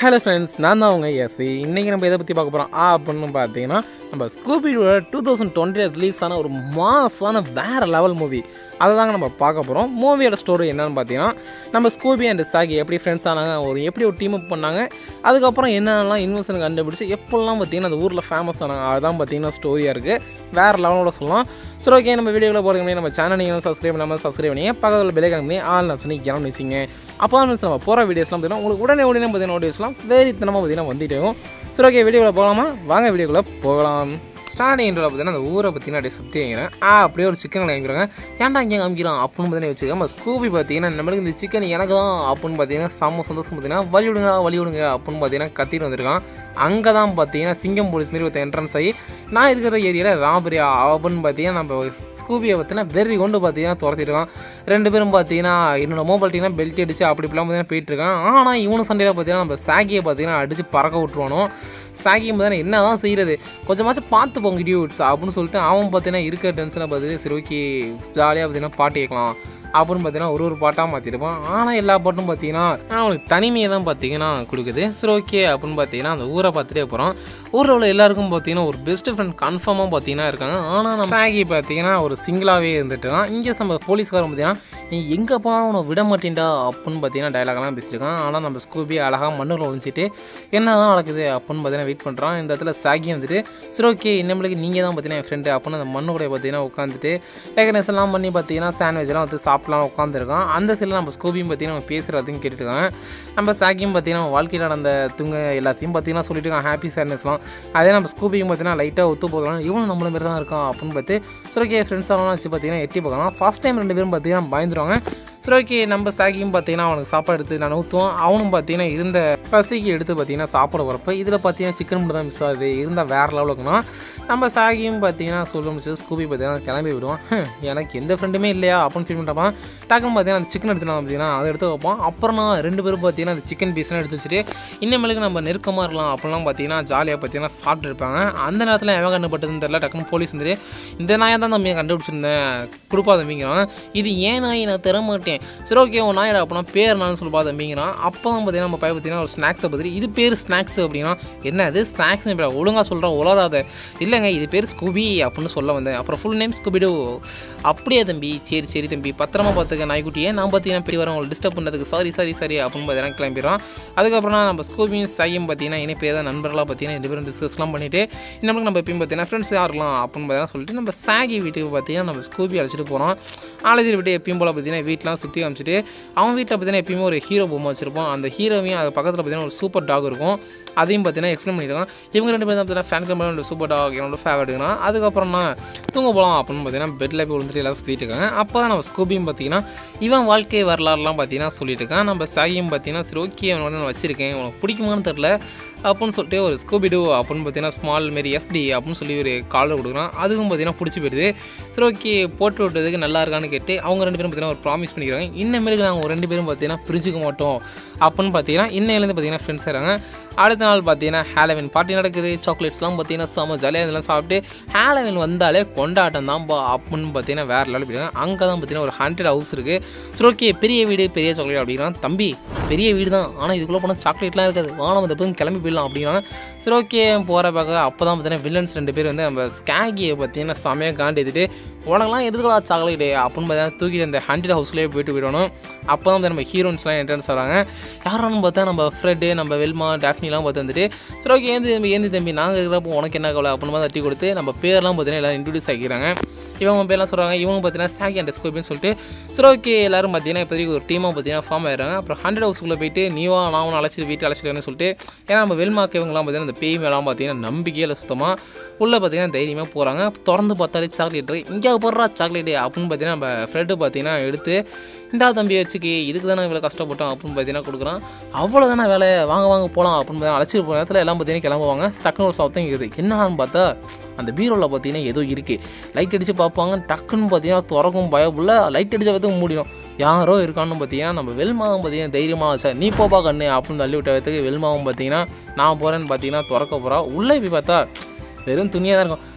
hello friends நான் தான் அவங்க எஸ்வி இன்றைக்கி நம்ம எதை பற்றி பார்க்க போகிறோம் ஆ அப்படின்னு பார்த்தீங்கன்னா நம்ம ஸ்கூபியோட டூ தௌசண்ட் டுவெண்ட்டியில் ரிலீஸ் ஆன ஒரு மாசான வேறு லெவல் மூவி அதை தாங்க நம்ம பார்க்க போகிறோம் மூவியோட ஸ்டோரி என்னன்னு பார்த்தீங்கன்னா நம்ம ஸ்கூபி அண்ட் சாகி எப்படி ஃப்ரெண்ட்ஸ் ஆனாங்க ஒரு எப்படி ஒரு டீம் அப் பண்ணாங்க அதுக்கப்புறம் என்னென்னலாம் இன்வெஸ்டன் கண்டுபிடிச்சி எப்படிலாம் பார்த்தீங்கன்னா அந்த ஊரில் ஃபேமஸ் ஆனாங்க அதுதான் பார்த்தீங்கன்னா ஸ்டோரியாக இருக்குது வேறு லெவலோட சொல்லலாம் சரி ஓகே நம்ம வீடியோவில் போகிறதுக்கு முன்னாடி நம்ம சேனல் நீங்கள் சப்ஸ்கிரைப் பண்ணாமல் சப்ஸ்கிரைப் பண்ணி பக்கத்தில் பெல் பண்ணி ஆல் நான் சொல்லி கிளம்பி வச்சிங்க அப்போ தான் நம்ம போகிற வீடியோஸ்லாம் பார்த்தீங்கன்னா உங்களுக்கு உடனே உடனே பார்த்தீங்கன்னா வீடியோஸ்லாம் வேறித்தனமாக பார்த்தீங்கன்னா வந்துட்டே இருக்கும் சரி ஓகே வீடியோக்குள்ளே போகலாமா வாங்க வீடியோக்குள்ளே போகலாம் ஸ்டார்டிங் இன்ட்ரோவில் பார்த்தீங்கன்னா அந்த ஊரை பார்த்தீங்கன்னா அப்படியே சுற்றி வைக்கிறேன் ஆ அப்படியே ஒரு சிக்கன் காமிக்கிறாங்க ஏன்டா இங்கே காமிக்கிறான் அப்படின்னு பார்த்தீங்கன்னா வச்சுக்கோங்க நம்ம ஸ்கூபி பார்த்தீங்கன்னா நம்மளுக்கு இந்த சிக்கன் எனக்கு தான் அப்படின்னு பார்த்தீங்கன்னா செம்ம சந்தோஷம் பார்த்தீங்கன்னா வழி விடுங்க வழி விடுங்க அப்படின்னு பார்த்தீங்கன்னா கத்திட்டு வந்திருக்கான் அங்கே தான் பார்த்தீங்கன்னா சிங்கம் போலீஸ் மாரி ஒருத்தர் என்ட்ரன்ஸ் ஆகி நான் இருக்கிற ஏரியாவில் ராபரி அப்படின்னு பார்த்தீங்கன்னா நம்ம ஸ்கூபியை பார்த்தீங்கன்னா வெறி கொண்டு பார்த்தீங்கன்னா துரத்திருக்கான் ரெண்டு பேரும் பார்த்தீங்கன்னா என்னோட மொபைல் பார்த்தீங்கன்னா பெல்ட் அடிச்சு அப்படி இப்படிலாம் பார்த்தீங்கன்னா போயிட்டு இருக்கான் ஆனால் இவனு சண்டையில் பார்த்தீங்கன்னா நம்ம சாகியை பார்த்தீங்கன்னா அடித்து பறக்க விட்டுருவானோ சாகியை பார்த்தீங்கன்னா என்ன தான் செய்கிறது கொஞ்சமாச்சும் பார்த்து போங்க இடியூட்ஸ் அப்படின்னு சொல்லிட்டு அவன் பார்த்தீங்கன்னா இருக்க டென்ஷனை பார்த்துட்டு சரி ஓகே ஜாலியாக பார்த்தீங்கன்னா பாட்டு கேட்கலாம் அப்படின்னு பார்த்தீங்கன்னா ஒரு ஒரு பாட்டாக மாற்றிருப்பான் ஆனால் எல்லா பாட்டும் பார்த்தீங்கன்னா அவனுக்கு தனிமையை தான் பார்த்தீங்கன்னா கொடுக்குது சரி ஓகே அப்படின்னு பார்த்தீங்கன்னா அந்த ஊரை பார்த்துட்டே போகிறோம் ஊரில் உள்ள எல்லாருக்கும் பார்த்தீங்கன்னா ஒரு பெஸ்ட் ஃப்ரெண்ட் கன்ஃபார்மாக பார்த்தீங்கன்னா இருக்காங்க ஆனால் நம்ம சாகி பார்த்தீங்கன்னா ஒரு சிங்கிளாகவே இருந்துட்டு இருக்கான் இங்கே நம்ம போலீஸ்காரன் பார்த்தீங்கன்னா நீ எங்கே போனாலும் உன்னை விட மாட்டேன்டா அப்படின்னு பார்த்தீங்கன்னா டைலாக்லாம் பேசியிருக்கான் ஆனால் நம்ம ஸ்கூபி அழகாக மண்ணில் ஒழிச்சிட்டு என்ன தான் நடக்குது அப்படின்னு பார்த்தீங்கன்னா வெயிட் பண்ணுறான் இந்த இடத்துல சாகி வந்துட்டு சரி ஓகே நம்மளுக்கு நீங்கள் தான் பார்த்தீங்கன்னா என் ஃப்ரெண்டு அப்படின்னு அந்த மண்ணு கூட பார்த்தீங்கன்னா உட்காந்துட்டு டெக்கனேஷன் எல்லாம் பண்ணி பார்த்தீங்கன்னா சாண்ட்விச்லாம் வந்து சாப்பிட்லாம் உட்காந்துருக்கான் அந்த சைடில் நம்ம ஸ்கூபியும் பார்த்தீங்கன்னா அவன் பேசுகிறதையும் கேட்டுருக்காங்க நம்ம சாகியும் பார்த்தீங்கன்னா அவன் வாழ்க்கையில் நடந்த துங்க எல்லாத்தையும் பார்த்தீங்கன்னா சொல்லிட்டு இருக்கான் ஹாப்பி சேட்னஸ்லாம் அதே நம்ம ஸ்கூபியும் பார்த்தீங்கன்னா லைட்டாக ஒத்து போகலாம் இவனும் நம்மள மாதிரி தான் இருக்கான் அப்படின்னு பார்த்து சரி ஓகே ஃப்ரெண்ட்ஸ் எல்லாம் வச்சு பார்த்தீங்கன்னா எட்டி பார்க்கலாம் ஃபஸ்ட் டைம் ரெண்டு பேரும் பார்த்தீங்கன்னா பயந்துருவாங்க சரி ஓகே நம்ம சாகியும் பார்த்தீங்கன்னா அவனுக்கு சாப்பாடு எடுத்து நான் ஊற்றுவோம் அவனும் பார்த்தீங்கன்னா இருந்த பசிக்கு எடுத்து பார்த்தீங்கன்னா சாப்பிட வரப்போ இதில் பார்த்தீங்கன்னா சிக்கன் மட்டும் தான் மிஸ் ஆகுது இருந்தால் வேறு லெவலுக்குன்னா நம்ம சாகியும் பார்த்தீங்கன்னா சொல்ல முடிச்சு ஸ்கூபி பார்த்தீங்கன்னா கிளம்பி விடுவோம் "ஹம், எனக்கு எந்த ஃப்ரெண்டுமே இல்லையா அப்படின்னு ஃபீல் பண்ணுறப்ப டக்குன்னு பார்த்தீங்கன்னா அந்த சிக்கன் எடுத்து பார்த்தீங்கன்னா அதை எடுத்து வைப்போம் அப்புறம் நான் ரெண்டு பேரும் பார்த்தீங்கன்னா அந்த சிக்கன் பீஸ்லாம் எடுத்து வச்சுட்டு இன்னமேலுக்கு நம்ம நெருக்கமாக இருக்கலாம் அப்படிலாம் பார்த்தீங்கன்னா ஜாலியாக பார்த்தீங்கன்னா சாப்பிட்டு இருப்பாங்க அந்த நேரத்தில் எவன் கண்டுபட்டதுன்னு தெரியல டக்குன்னு போலீஸ் வந்துட்டு இந்த நாயை தான் தம்பியை கண்டுபிடிச்சிருந்தேன் கொடுப்பா தம்பிங்கிறான் இது ஏன் நாய் நான் தர மாட்டேன் சரி ஓகே உன் நாயடா அப்படின்னா பேர் நான் சொல்லுப்பா தம்பிங்கிறான் அப்போ தான் பார்த்தீங்கன்னா நம்ம பையன் பார்த்தீங்கன்னா ஒரு ஸ்நாக்ஸை பற்றி இது பேர் ஸ்நாக்ஸ் அப்படின்னா என்ன அது ஸ்நாக்ஸ் ஒழுங்காக சொல்கிறேன் உலகாத இல்லைங்க இது பேர் ஸ்கூபி அப்படின்னு சொல்ல வந்தேன் அப்புறம் ஃபுல் நேம் ஸ்கூபிடு அப்படியே தம்பி சரி சரி தம்பி பத்திரமா பார்த்துக்க நாய்க்குட்டியே நான் பார்த்தீங்கன்னா பெரிய வரேன் உங்களை டிஸ்டர்ப் பண்ணதுக்கு சாரி சாரி சாரி அப்படின்னு பார்த்தீங்கன்னா கிளம்பிடுறோம் அதுக்கப்புறம் நம்ம ஸ்கூபியும் சாயும் பார்த்தீங்கன்னா இனி பேர் தான் நண்பர்களாக பார்த்தீங்கன்னா ரெண்டு பேரும் டிஸ்கஸ்லாம் பண்ணிவிட்டு நம்மளுக்கு நம்ம எப்பயும் பார்த்தீங்கன்னா ஃப்ரெண்ட்ஸ் யாருலாம் அப்படின்னு பார்த்தீங்கன்னா சொல்லிட்டு நம்ம சாகி வீட்டுக்கு பார்த்தீங்கன்னா நம்ம ஸ்கூபி அழைச்சிட்டு போகிறோம் அழைச்சிட்டு விட்டு எப்பயும் போல் பார்த்தீங்கன்னா வீட்டெலாம் சுற்றி காமிச்சிட்டு அவன் வீட்டில் பார்த்தீங்கன்னா எப்பயுமே ஒரு ஹீரோ பொம்மை வச்சிருப்போம் அந்த ஹீரோவையும் அது பக்கத்தில் பார்த்தீங்கன்னா ஒரு சூப்பர் டாக் இருக்கும் அதையும் பார்த்தீங்கன்னா எக்ஸ்பிளைன் பண்ணியிருக்கான் இவங்க ரெண்டு பேரும் தான் பார்த்தீங்கன்னா ஃபேன் கம்பெனி சூப்பர் டாக் என்னோட ஃபேவரட்டுனா அதுக்கப்புறம் நான் தூங்க போகலாம் அப்படின்னு பார்த்தீங்கன்னா பெட்டில் போய் விழுந்துட்டு எல்லாம் சுற்றிட்டு இருக்காங்க அப்போ தான் நம்ம ஸ்கூபியும் பார்த்தீங்கன்னா இவன் வாழ்க்கை வரலாறுலாம் பார்த்தீங்கன்னா சொல்லிட்டு இருக்கான் நம்ம சாகியும் பார்த்தீங்கன்னா சரி ஓகே அவனோட நான் வச்சிருக்கேன் உனக்கு பிடிக்குமான்னு தெரில அப்படின்னு சொல்லிட்டு ஒரு ஸ்கூபிடு அப்படின்னு பார்த்தீங்கன்னா ஸ்மால் மாரி எஸ்டி அப்படின்னு சொல்லி ஒரு காலர் கொடுக்குறான் அதுவும் பார்த்தீங்கன்னா பிடிச்சி போயிடுது சரி ஓகே போட்டு விட்டதுக்கு நல்லா இருக்கான்னு கேட்டு அவங்க ரெண்டு பேரும் பார்த்தீங்கன்னா ஒரு ப்ராமிஸ் பண்ணிக்கிறாங்க இன்னமேலுக்கு நாங்கள் ரெண்டு பேரும் பார்த்தீங்கன்னா பிரிஞ்சுக்க மாட்டோம் அப்படின்னு பார்த்தீங்கன்னா இன்னையிலேருந்து பார்த்தீங்கன்னா ஃப்ரெண்ட்ஸ் ஆகிறாங்க அடுத்த நாள் பார்த்தீங்கன்னா ஹேலவின் பார்ட்டி நடக்குது சாக்லேட்ஸ்லாம் பார்த்தீங்கன்னா செம்ம ஜாலியாக இதெல்லாம் சாப்பிட்டு ஹேலவின் வந்தாலே கொண்டாட்டம் தான் பா அப்படின்னு பார்த்தீங்கன்னா வேறு லெவல் போயிடுங்க அங்கே தான் பார்த்தீங்கன்னா ஒரு ஹண்ட்ரட் ஹவுஸ் இருக்குது சரி ஓகே பெரிய வீடு பெரிய சாக்லேட் அப்படின்னா தம்பி பெரிய வீடு தான் ஆனால் இதுக்குள்ளே போனால் சாக்லேட்லாம் இருக்காது வானம் வந்து எப்போதும் கிளம்பி போயிடலாம் அப்படின்னா சரி ஓகே போகிற பார்க்க அப்போ தான் பார்த்தீங்கன்னா வில்லன்ஸ் ரெண்டு பேர் வந்து நம்ம ஸ்கேகியை பார்த்தீங்கன்னா செமையாக காண்டு எடுத்துட்டு உனக்கெல்லாம் எதுக்கலாம் சாக்லேட்டு அப்படின்னு பார்த்தீங்கன்னா தூக்கிட்டு அந்த ஹண்ட்ரட் ஹவுஸ்லேயே போயிட்டு போயிடணும் அப்போ தான் வந்து நம்ம ஹீரோயின்ஸ்லாம் என்ட்ரன்ஸ் ஆகிறாங்க யாரானு பார்த்தா நம்ம ஃப்ரெட்டு நம்ம வெல்மா டேஃப்னிலாம் பார்த்து வந்துட்டு சரி ஓகே ஏந்தி தம்பி ஏந்தி தம்பி நாங்கள் இருக்கிறப்போ உனக்கு என்ன கவலை அப்படின்னு தட்டி கொடுத்து நம்ம பேர்லாம் பார்த்தீங்கன்னா எல்லோரும் இன்ட்ரடியூஸ் ஆகிக்கிறாங்க இவங்க பேர்லாம் சொல்கிறாங்க இவங்க பார்த்தீங்கன்னா ஸ்டாக் அண்ட் ஸ்கோப்பின்னு சொல்லிட்டு சரி ஓகே எல்லாரும் பார்த்தீங்கன்னா இப்போதைக்கு ஒரு டீமாக பார்த்தீங்கன்னா ஃபார்ம் ஆயிடுறாங்க அப்புறம் ஹண்ட்ரட் ஹவுஸ்க்குள்ளே போயிட்டு நீவா நான் உன்னை அழைச்சிட்டு வீட்டு அழைச்சிட்டு சொல்லிட்டு ஏன்னா நம்ம வெல்மாக்கு இவங்கலாம் பார்த்தீங்கன்னா அந்த பேய் மேலாம் பார்த்தீங்கன்னா நம்பிக்கையில் சுத்தமாக உள்ளே பார்த்தீங்கன்னா தைரியமாக போகிறாங்க திறந்து பார்த்தாலே சாக்லேட் இங்கே போடுறா சாக்லேட்டு அப்படின்னு பார்த்தீங்கன்னா நம்ம ஃப்ரெட்டு பார்த்தீங்கன்னா எடுத்து இந்தா தம்பி வச்சுக்கி இதுக்கு தானே இவ்வளோ கஷ்டப்பட்டோம் அப்படின்னு பார்த்தீங்கன்னா கொடுக்குறான் அவ்வளோதானே வேலை வாங்க வாங்க போகலாம் அப்படின்னு பார்த்தீங்கன்னா அழைச்சிட்டு போகிற நேரத்தில் எல்லாம் பார்த்தீங்கன்னா கிளம்புவாங்க டக்குன்னு ஒரு சத்தம் இருக்குது என்னன்னு பார்த்தா அந்த பீரோவில் பார்த்தீங்கன்னா ஏதோ இருக்குது லைட் அடித்து பார்ப்பாங்க டக்குன்னு பார்த்தீங்கன்னா திறக்கும் பயப்புள்ள லைட் அடித்த பார்த்து மூடிடும் யாரோ இருக்கான்னு பார்த்தீங்கன்னா நம்ம வெல்மாவும் பார்த்தீங்கன்னா தைரியமாக சார் நீ போப்பா கண்ணு அப்படின்னு தள்ளி விட்ட இடத்துக்கு வெல்மாவும் பார்த்தீங்கன்னா நான் போகிறேன்னு பார்த்தீங்கன்னா திறக்க போகிறா உள்ளே போய் பார்த்தா வெறும் துணியாக தான் இருக்கும்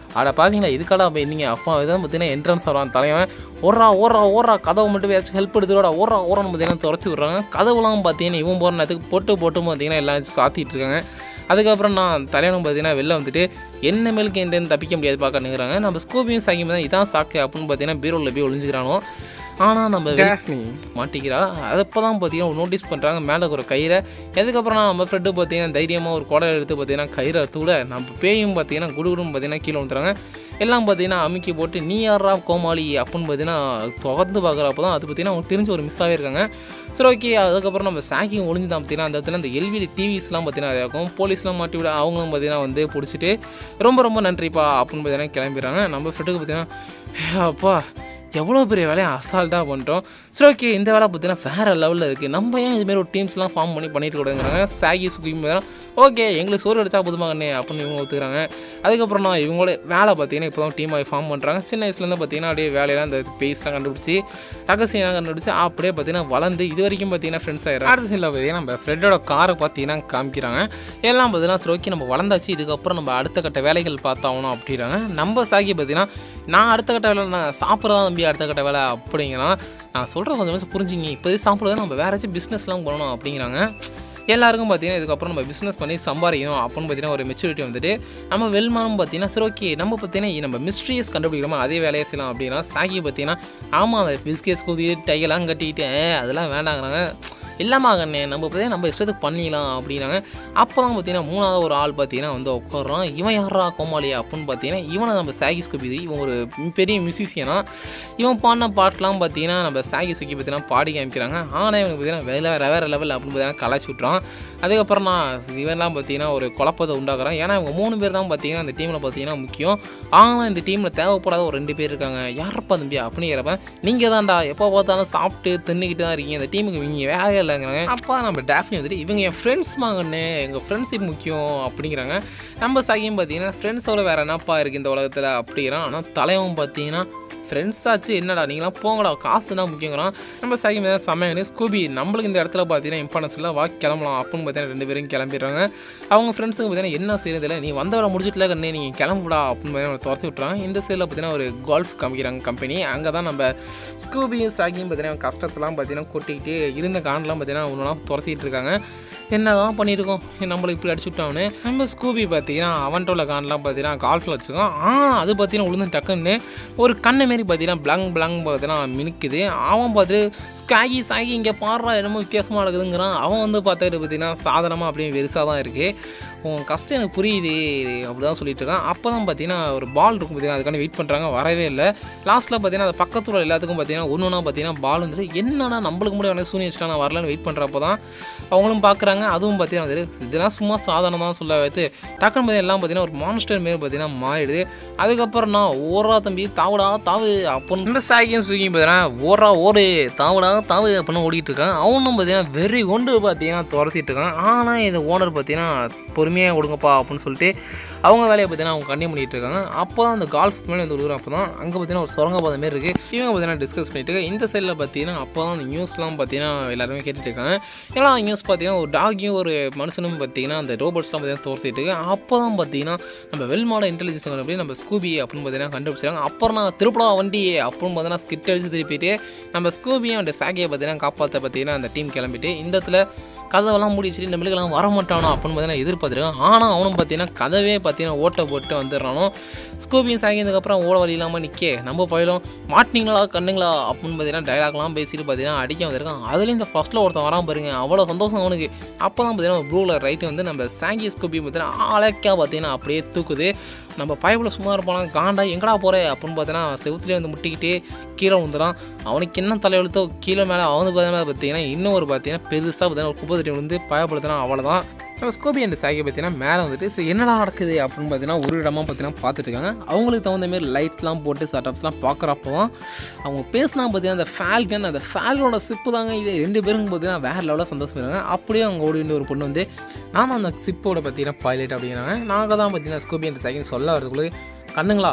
அட பார்த்தீங்களா இதுக்காடா அப்போ நீங்கள் அப்பா இதான் பார்த்தீங்கன்னா என்ட்ரன்ஸ் வரான் தலைவன் ஓடுறா ஓடுறா ஓடுறா கதவை மட்டும் ஏதாச்சும் ஹெல்ப் எடுத்துடா ஓடுறா ஓடுறான்னு பார்த்தீங்கன்னா துரத்தி விட்றாங்க கதவுலாம் பார்த்தீங்கன்னா இவன் போகிற நேரத்துக்கு போட்டு போட்டு பார்த்தீங்கன்னா எல்லாம் சாத்திட்டு இருக்காங்க அதுக்கப்புறம் நான் தலைவனும் பார்த்தீங்கன்னா வெளில வந்துட்டு என்ன மேலுக்கு எந்தேருந்து தப்பிக்க முடியாது பார்க்கணுங்கிறாங்க நம்ம ஸ்கூபியும் சாக்கியும் தான் இதான் சாக்கு அப்படின்னு பார்த்தீங்கன்னா பீரோவில் போய் ஒளிஞ்சுக்கிறானோ ஆனால் நம்ம டேஃப்னி மாட்டிக்கிறா அதை இப்போ தான் பார்த்தீங்கன்னா நோட்டீஸ் பண்ணுறாங்க மேலே ஒரு கயிறை அதுக்கப்புறம் நான் நம்ம ஃப்ரெண்டு பார்த்தீங்கன்னா தைரியமாக ஒரு குடை எடுத்து பார்த்தீங்கன்னா கயிறை அறுத்து விட நம்ம பேயும் பார்த்தீங்கன்னா குடுகுடுன்னு பார்த்தீங்கன்னா கீழே வந்துடுறாங்க எல்லாம் பார்த்தீங்கன்னா அமுக்கி போட்டு நீ யாரா கோமாளி அப்படின்னு பார்த்தீங்கன்னா தொடர்ந்து பார்க்குறப்ப தான் அது பார்த்தீங்கன்னா அவங்களுக்கு தெரிஞ்ச ஒரு மிஸ்ஸாகவே இருக்காங்க சரி ஓகே அதுக்கப்புறம் நம்ம சாக்கிங் ஒளிஞ்சு தான் பார்த்தீங்கன்னா அந்த இடத்துல இந்த எல்விடி டிவிஸ்லாம் பார்த்தீங்கன்னா நிறையா இருக்கும் போலீஸ்லாம் மாட்டி விட அவங்களும் பார்த்தீங்கன்னா வந்து பிடிச்சிட்டு ரொம்ப ரொம்ப நன்றிப்பா அப்படின்னு பார்த்தீங்கன்னா கிளம்பிடுறாங்க நம்ம ஃப்ரெண்டுக்கு பார்த்தீங்கன்னா அப்பா எவ்வளோ பெரிய வேலையை அசால்ட்டாக பண்ணிட்டோம் சரி ஓகே இந்த வேலை பார்த்தீங்கன்னா வேறு லெவலில் இருக்குது நம்ம ஏன் இதுமாரி ஒரு டீம்ஸ்லாம் ஃபார்ம் பண்ணி பண்ணிட்டு கூடாதுங்கிறாங்க சாகி சுகிம் ஓகே எங்களுக்கு சோறு அடிச்சா புதுமாங்கண்ணே அப்படின்னு இவங்க ஒத்துக்கிறாங்க அதுக்கப்புறம் நான் இவங்களோட வேலை பார்த்தீங்கன்னா இப்போ தான் டீம் ஆகி ஃபார்ம் பண்ணுறாங்க சின்ன வயசுலேருந்து பார்த்தீங்கன்னா அப்படியே வேலையெல்லாம் இந்த பேஸ்லாம் கண்டுபிடிச்சி ரகசியம்லாம் கண்டுபிடிச்சி அப்படியே பார்த்தீங்கன்னா வளர்ந்து இது வரைக்கும் பார்த்தீங்கன்னா ஃப்ரெண்ட்ஸ் ஆயிடும் அடுத்த சீனில் பார்த்தீங்கன்னா நம்ம ஃப்ரெண்டோட காரை பார்த்தீங்கன்னா காமிக்கிறாங்க எல்லாம் பார்த்தீங்கன்னா சரி ஓகே நம்ம வளர்ந்தாச்சு இதுக்கப்புறம் நம்ம அடுத்த கட்ட வேலைகள் பார்த்தாகணும் அப்படிங்கிறாங்க நம்ம சாகி பார்த்தீங்கன்னா நான் அடுத்த கட்ட வேலை நான் சாப்பிட்றதா தம்பி அடுத்த கட்ட வேலை அப்படிங்கிறான் நான் சொல்கிற கொஞ்சம் கொஞ்சம் புரிஞ்சுங்க இப்போதே சாப்பிட்றத நம்ம வேறு ஏதாச்சும் பிஸ்னஸ்லாம் பண்ணணும் அப்படிங்கிறாங்க எல்லாருக்கும் பார்த்தீங்கன்னா இதுக்கப்புறம் நம்ம பிஸ்னஸ் பண்ணி சம்பாதிக்கணும் அப்படின்னு பார்த்தீங்கன்னா ஒரு மெச்சூரிட்டி வந்துட்டு நம்ம வெல்மானம் பார்த்தீங்கன்னா சரி ஓகே நம்ம பார்த்தீங்கன்னா நம்ம மிஸ்ட்ரியஸ் கண்டுபிடிக்கிறோமா அதே வேலையை செய்யலாம் அப்படின்னா சாகி பார்த்தீங்கன்னா ஆமாம் அந்த பிஸ்கேஸ் குதி டையெல்லாம் கட்டிட்டு "ஏ, அதெல்லாம் வேண்டாங்கிறாங்க இல்லாமா கண்ணே நம்ம பார்த்தீங்கன்னா நம்ம இஷ்டத்துக்கு பண்ணிக்கலாம் அப்படின்னாங்க அப்போ தான் பார்த்தீங்கன்னா மூணாவது ஒரு ஆள் பார்த்தீங்கன்னா வந்து உட்காடுறான் இவன் யாரா கோமாளியா அப்படின்னு பார்த்தீங்கன்னா இவனை நம்ம சாகி ஸ்கூபி இவன் ஒரு பெரிய மியூசிஷியனா இவன் பாடின பாட்டெலாம் பார்த்தீங்கன்னா நம்ம சாகி சுக்கி பார்த்தீங்கன்னா பாடி காமிக்கிறாங்க ஆனால் இவனுக்கு பார்த்தீங்கன்னா வேற வேறு லெவல் அப்படின்னு பார்த்தீங்கன்னா கலாச்சி விட்றான் அதுக்கப்புறம் நான் இவன்லாம் பார்த்தீங்கன்னா ஒரு குழப்பத்தை உண்டாக்குறான் ஏன்னா இவங்க மூணு பேர் தான் பார்த்தீங்கன்னா அந்த டீமில் பார்த்தீங்கன்னா முக்கியம் ஆனால் இந்த டீமில் தேவைப்படாத ஒரு ரெண்டு பேர் இருக்காங்க யாரப்பா தம்பி அப்படிங்கிறப்ப நீங்கள் தான்டா எப்போ பார்த்தாலும் சாப்பிட்டு தின்னுக்கிட்டு தான் இருக்கீங்க இந்த டீமுக்கு நீங்கள் வேலையே இல்லைங்கிறாங்க அப்போ நம்ம டேஃப்னி வந்துட்டு இவங்க என் ஃப்ரெண்ட்ஸ் மாங்கண்ணே எங்கள் ஃப்ரெண்ட்ஷிப் முக்கியம் அப்படிங்கிறாங்க நம்ம சாகியும் பார்த்தீங்கன்னா ஃப்ரெண்ட்ஸோட வேறு என்னப்பா இருக்குது இந்த உலகத்தில் அப்படிங்கிறான் ஆனால் தலைவன் பார்த்தீங்கன்னா ஃப்ரெண்ட்ஸ் ஆச்சு என்னடா நீங்களாம் போங்கடா காசு தான் முக்கியங்கிறான் நம்ம சாகி மேலே சமையல் ஸ்கூபி நம்மளுக்கு இந்த இடத்துல பார்த்தீங்கன்னா இம்பார்ட்டன்ஸ் இல்லை வா கிளம்பலாம் அப்படின்னு பார்த்தீங்கன்னா ரெண்டு பேரும் கிளம்பிடுறாங்க அவங்க ஃப்ரெண்ட்ஸுக்கு பார்த்தீங்கன்னா என்ன செய்யறதில்ல நீ வந்தவரை முடிச்சிட்டுல கண்ணே நீங்கள் கிளம்புடா அப்படின்னு பார்த்தீங்கன்னா துரத்தி விட்றாங்க இந்த சைடில் பார்த்தீங்கன்னா ஒரு கோல்ஃப் காமிக்கிறாங்க கம்பெனி அங்கே தான் நம்ம ஸ்கூபியும் சாகியும் பார்த்தீங்கன்னா கஷ்டத்தெல்லாம் பார்த்தீங்கன்னா கொட்டிக்கிட்டு இருந்த காண்டெலாம் பார்த்தீங்கன்னா ஒன்றா துரத்திட்டு இருக்காங்க என்னதான் பண்ணியிருக்கோம் நம்மளுக்கு இப்படி அடிச்சு விட்டான்னு நம்ம ஸ்கூபி பார்த்தீங்கன்னா அவன்ட்டோட கான்லாம் பார்த்தீங்கன்னா கால்ஃபில் வச்சுக்கோம் ஆ அது பார்த்தீங்கன்னா உளுந்து டக்குன்னு ஒரு கண்ணை மாரி பார்த்தீங்கன்னா பிளங் பிளங் பார்த்தீங்கன்னா மினுக்குது அவன் பார்த்து ஸ்காகி சாகி இங்கே பாடுறா என்னமோ வித்தியாசமாக நடக்குதுங்கிறான் அவன் வந்து பார்த்துட்டு பார்த்தீங்கன்னா சாதாரணமாக அப்படியே வெறுசாக தான் இருக்குது உன் கஷ்டம் எனக்கு புரியுது அப்படி தான் சொல்லிட்டு இருக்கான் அப்போ தான் பார்த்தீங்கன்னா ஒரு பால் இருக்கும் பார்த்தீங்கன்னா அதுக்காண்டி வெயிட் பண்ணுறாங்க வரவே இல்லை லாஸ்ட்டில் பார்த்தீங்கன்னா அந்த பக்கத்தில் உள்ள எல்லாத்துக்கும் பார்த்தீங்கன்னா ஒன்று ஒன்றா பார்த்தீங்கன்னா பால் வந்துட்டு என்னன்னா நம்மளுக்கு முடியும் அவனை சூனியம் வச்சுட்டா நான் வரலன்னு வெயிட் பண்ணுறப்போ தான் அவங்களும் பார்க்குறாங்க அதுவும் பார்த்தீங்கன்னா வந்துட்டு இதெல்லாம் சும்மா சாதாரணமாக தான் சொல்ல வைத்து டக்குன்னு பார்த்தீங்கன்னா எல்லாம் பார்த்தீங்கன்னா ஒரு மான்ஸ்டர் மாரி பார்த்தீங்கன்னா மாறிடுது அதுக்கப்புறம் நான் ஓரா தம்பி தாவுடா தாவு அப்படின்னு இந்த சாகியும் சுகியும் பார்த்தீங்கன்னா ஓரா ஓடு தாவுடா தாவு அப்படின்னு ஓடிட்டு இருக்கான் அவனும் பார்த்தீங்கன்னா வெறி கொண்டு பார்த்தீங்கன்னா துரத்திட்டு இருக்கான் ஆனால் இந்த ஓனர் பார்த்தீங்கன்னா பொறுமையாக கொடுங்கப்பா அப்படின்னு சொல்லிட்டு அவங்க வேலையை பார்த்தீங்கன்னா அவங்க கண்டினியூ பண்ணிட்டு இருக்காங்க அப்போ தான் அந்த கால்ஃப் மேலே வந்து விழுகுறோம் அப்போ தான் அங்கே பார்த்தீங்கன்னா ஒரு சுரங்க பாதை மாரி இருக்குது இவங்க பார்த்தீங்கன்னா டிஸ்கஸ் பண்ணிட்டு இருக்காங்க இந்த சைடில் பார்த்தீங்கன்னா அப்போ தான் அந்த நியூஸ்லாம் பார்த்தீங்கன்னா எல்லாருமே கேட்டுட்டு இருக்காங்க ஏன்னா நியூஸ் பார்த்தீங்கன்னா ஒரு டாகியும் ஒரு மனுஷனும் பார்த்தீங்கன்னா அந்த ரோபோட்ஸ்லாம் பார்த்தீங்கன்னா தோர்த்திட்டு இருக்கு அப்போ தான் பார்த்தீங்கன்னா நம்ம வெல்மாட இன்டெலிஜென்ஸ் அப்படி நம்ம ஸ்கூபி அப்படின்னு பார்த்தீங்கன்னா கண்டுபிடிச்சாங்க அப்புறம் நான் திருப்படா வண்டி அப்படின்னு பார்த்தீங்கன்னா ஸ்கிட் அடிச்சு திருப்பிட்டு நம்ம ஸ்கூபியும் அந்த சாகியை பார்த்தீங்கன்னா காப்பாற்ற பார்த்தீங்கன்னா அந்த டீம் கிளம்பிட்டு இந்த இடத்துல கதவெல்லாம் மூடி வச்சுட்டு நம்மளுக்கெல்லாம் வர மாட்டானோ அப்படின்னு பார்த்தீங்கன்னா எதிர்பார்த்துருக்கான் ஆனால் அவனும் பார்த்தீங்கன்னா கதவே பார்த்தீங்கன்னா ஓட்டை போட்டு வந்துடுறானோ ஸ்கூபியும் சாகியதுக்கப்புறம் ஓட வழி இல்லாமல் நிற்க நம்ம பயிலும் மாட்டினீங்களா கண்ணுங்களா அப்படின்னு பார்த்தீங்கன்னா டைலாக்லாம் பேசிட்டு பார்த்தீங்கன்னா அடிக்க வந்திருக்கான் அதுலேயும் இந்த ஃபஸ்ட்டில் ஒருத்தன் வரான் பாருங்க அவ்வளோ சந்தோஷம் அவனுக்கு அப்போ தான் பார்த்தீங்கன்னா ப்ளூவில் ரைட்டு வந்து நம்ம சாங்கி ஸ்கூபி பார்த்தீங்கன்னா ஆளைக்கா பார்த்தீங்கன்னா அப்படியே தூக்குது நம்ம பயப்பில் சும்மா இருப்பானா காண்டா எங்கடா போகிற அப்படின்னு பார்த்தீங்கன்னா செவுத்துலேயே வந்து முட்டிக்கிட்டு கீழே வந்துடான் அவனுக்கு என்ன தலையெழுத்தோ கீழே மேலே அவனுக்கு பார்த்தீங்கன்னா பார்த்தீங்கன்னா இன்னும் ஒரு பார்த்தீங்கன்னா பெருசாக பார்த்தீங்கன்னா ஒரு குப்பை தட்டி வந்து பயப்படுத்தினா அவ்வளோதான் நம்ம ஸ்கோபி அண்ட் சாகி பார்த்தீங்கன்னா மேலே வந்துட்டு சரி என்னடா நடக்குது அப்படின்னு பார்த்தீங்கன்னா ஒரு இடமா பார்த்தீங்கன்னா பார்த்துட்டு இருக்காங்க அவங்களுக்கு தகுந்த மாதிரி லைட்லாம் போட்டு செட்டப்ஸ்லாம் பார்க்குறப்போ அவங்க பேசினா பார்த்தீங்கன்னா அந்த ஃபேல்கன் அந்த ஃபேல்கனோட சிப்பு தாங்க இது ரெண்டு பேரும் பார்த்தீங்கன்னா வேறு லெவலில் சந்தோஷப்படுறாங்க அப்படியே அவங்க ஓடி வந்து ஒரு பொண்ணு வந்து நானும் அந்த சிப்போட பார்த்தீங்கன்னா பைலட் அப்படிங்கிறாங்க நாங்கள் தான் பார்த்தீங்கன்னா ஸ்கோபி அண்ட் சாகின்னு சொல்ல வரதுக்குள்ளே கண்ணுங்களா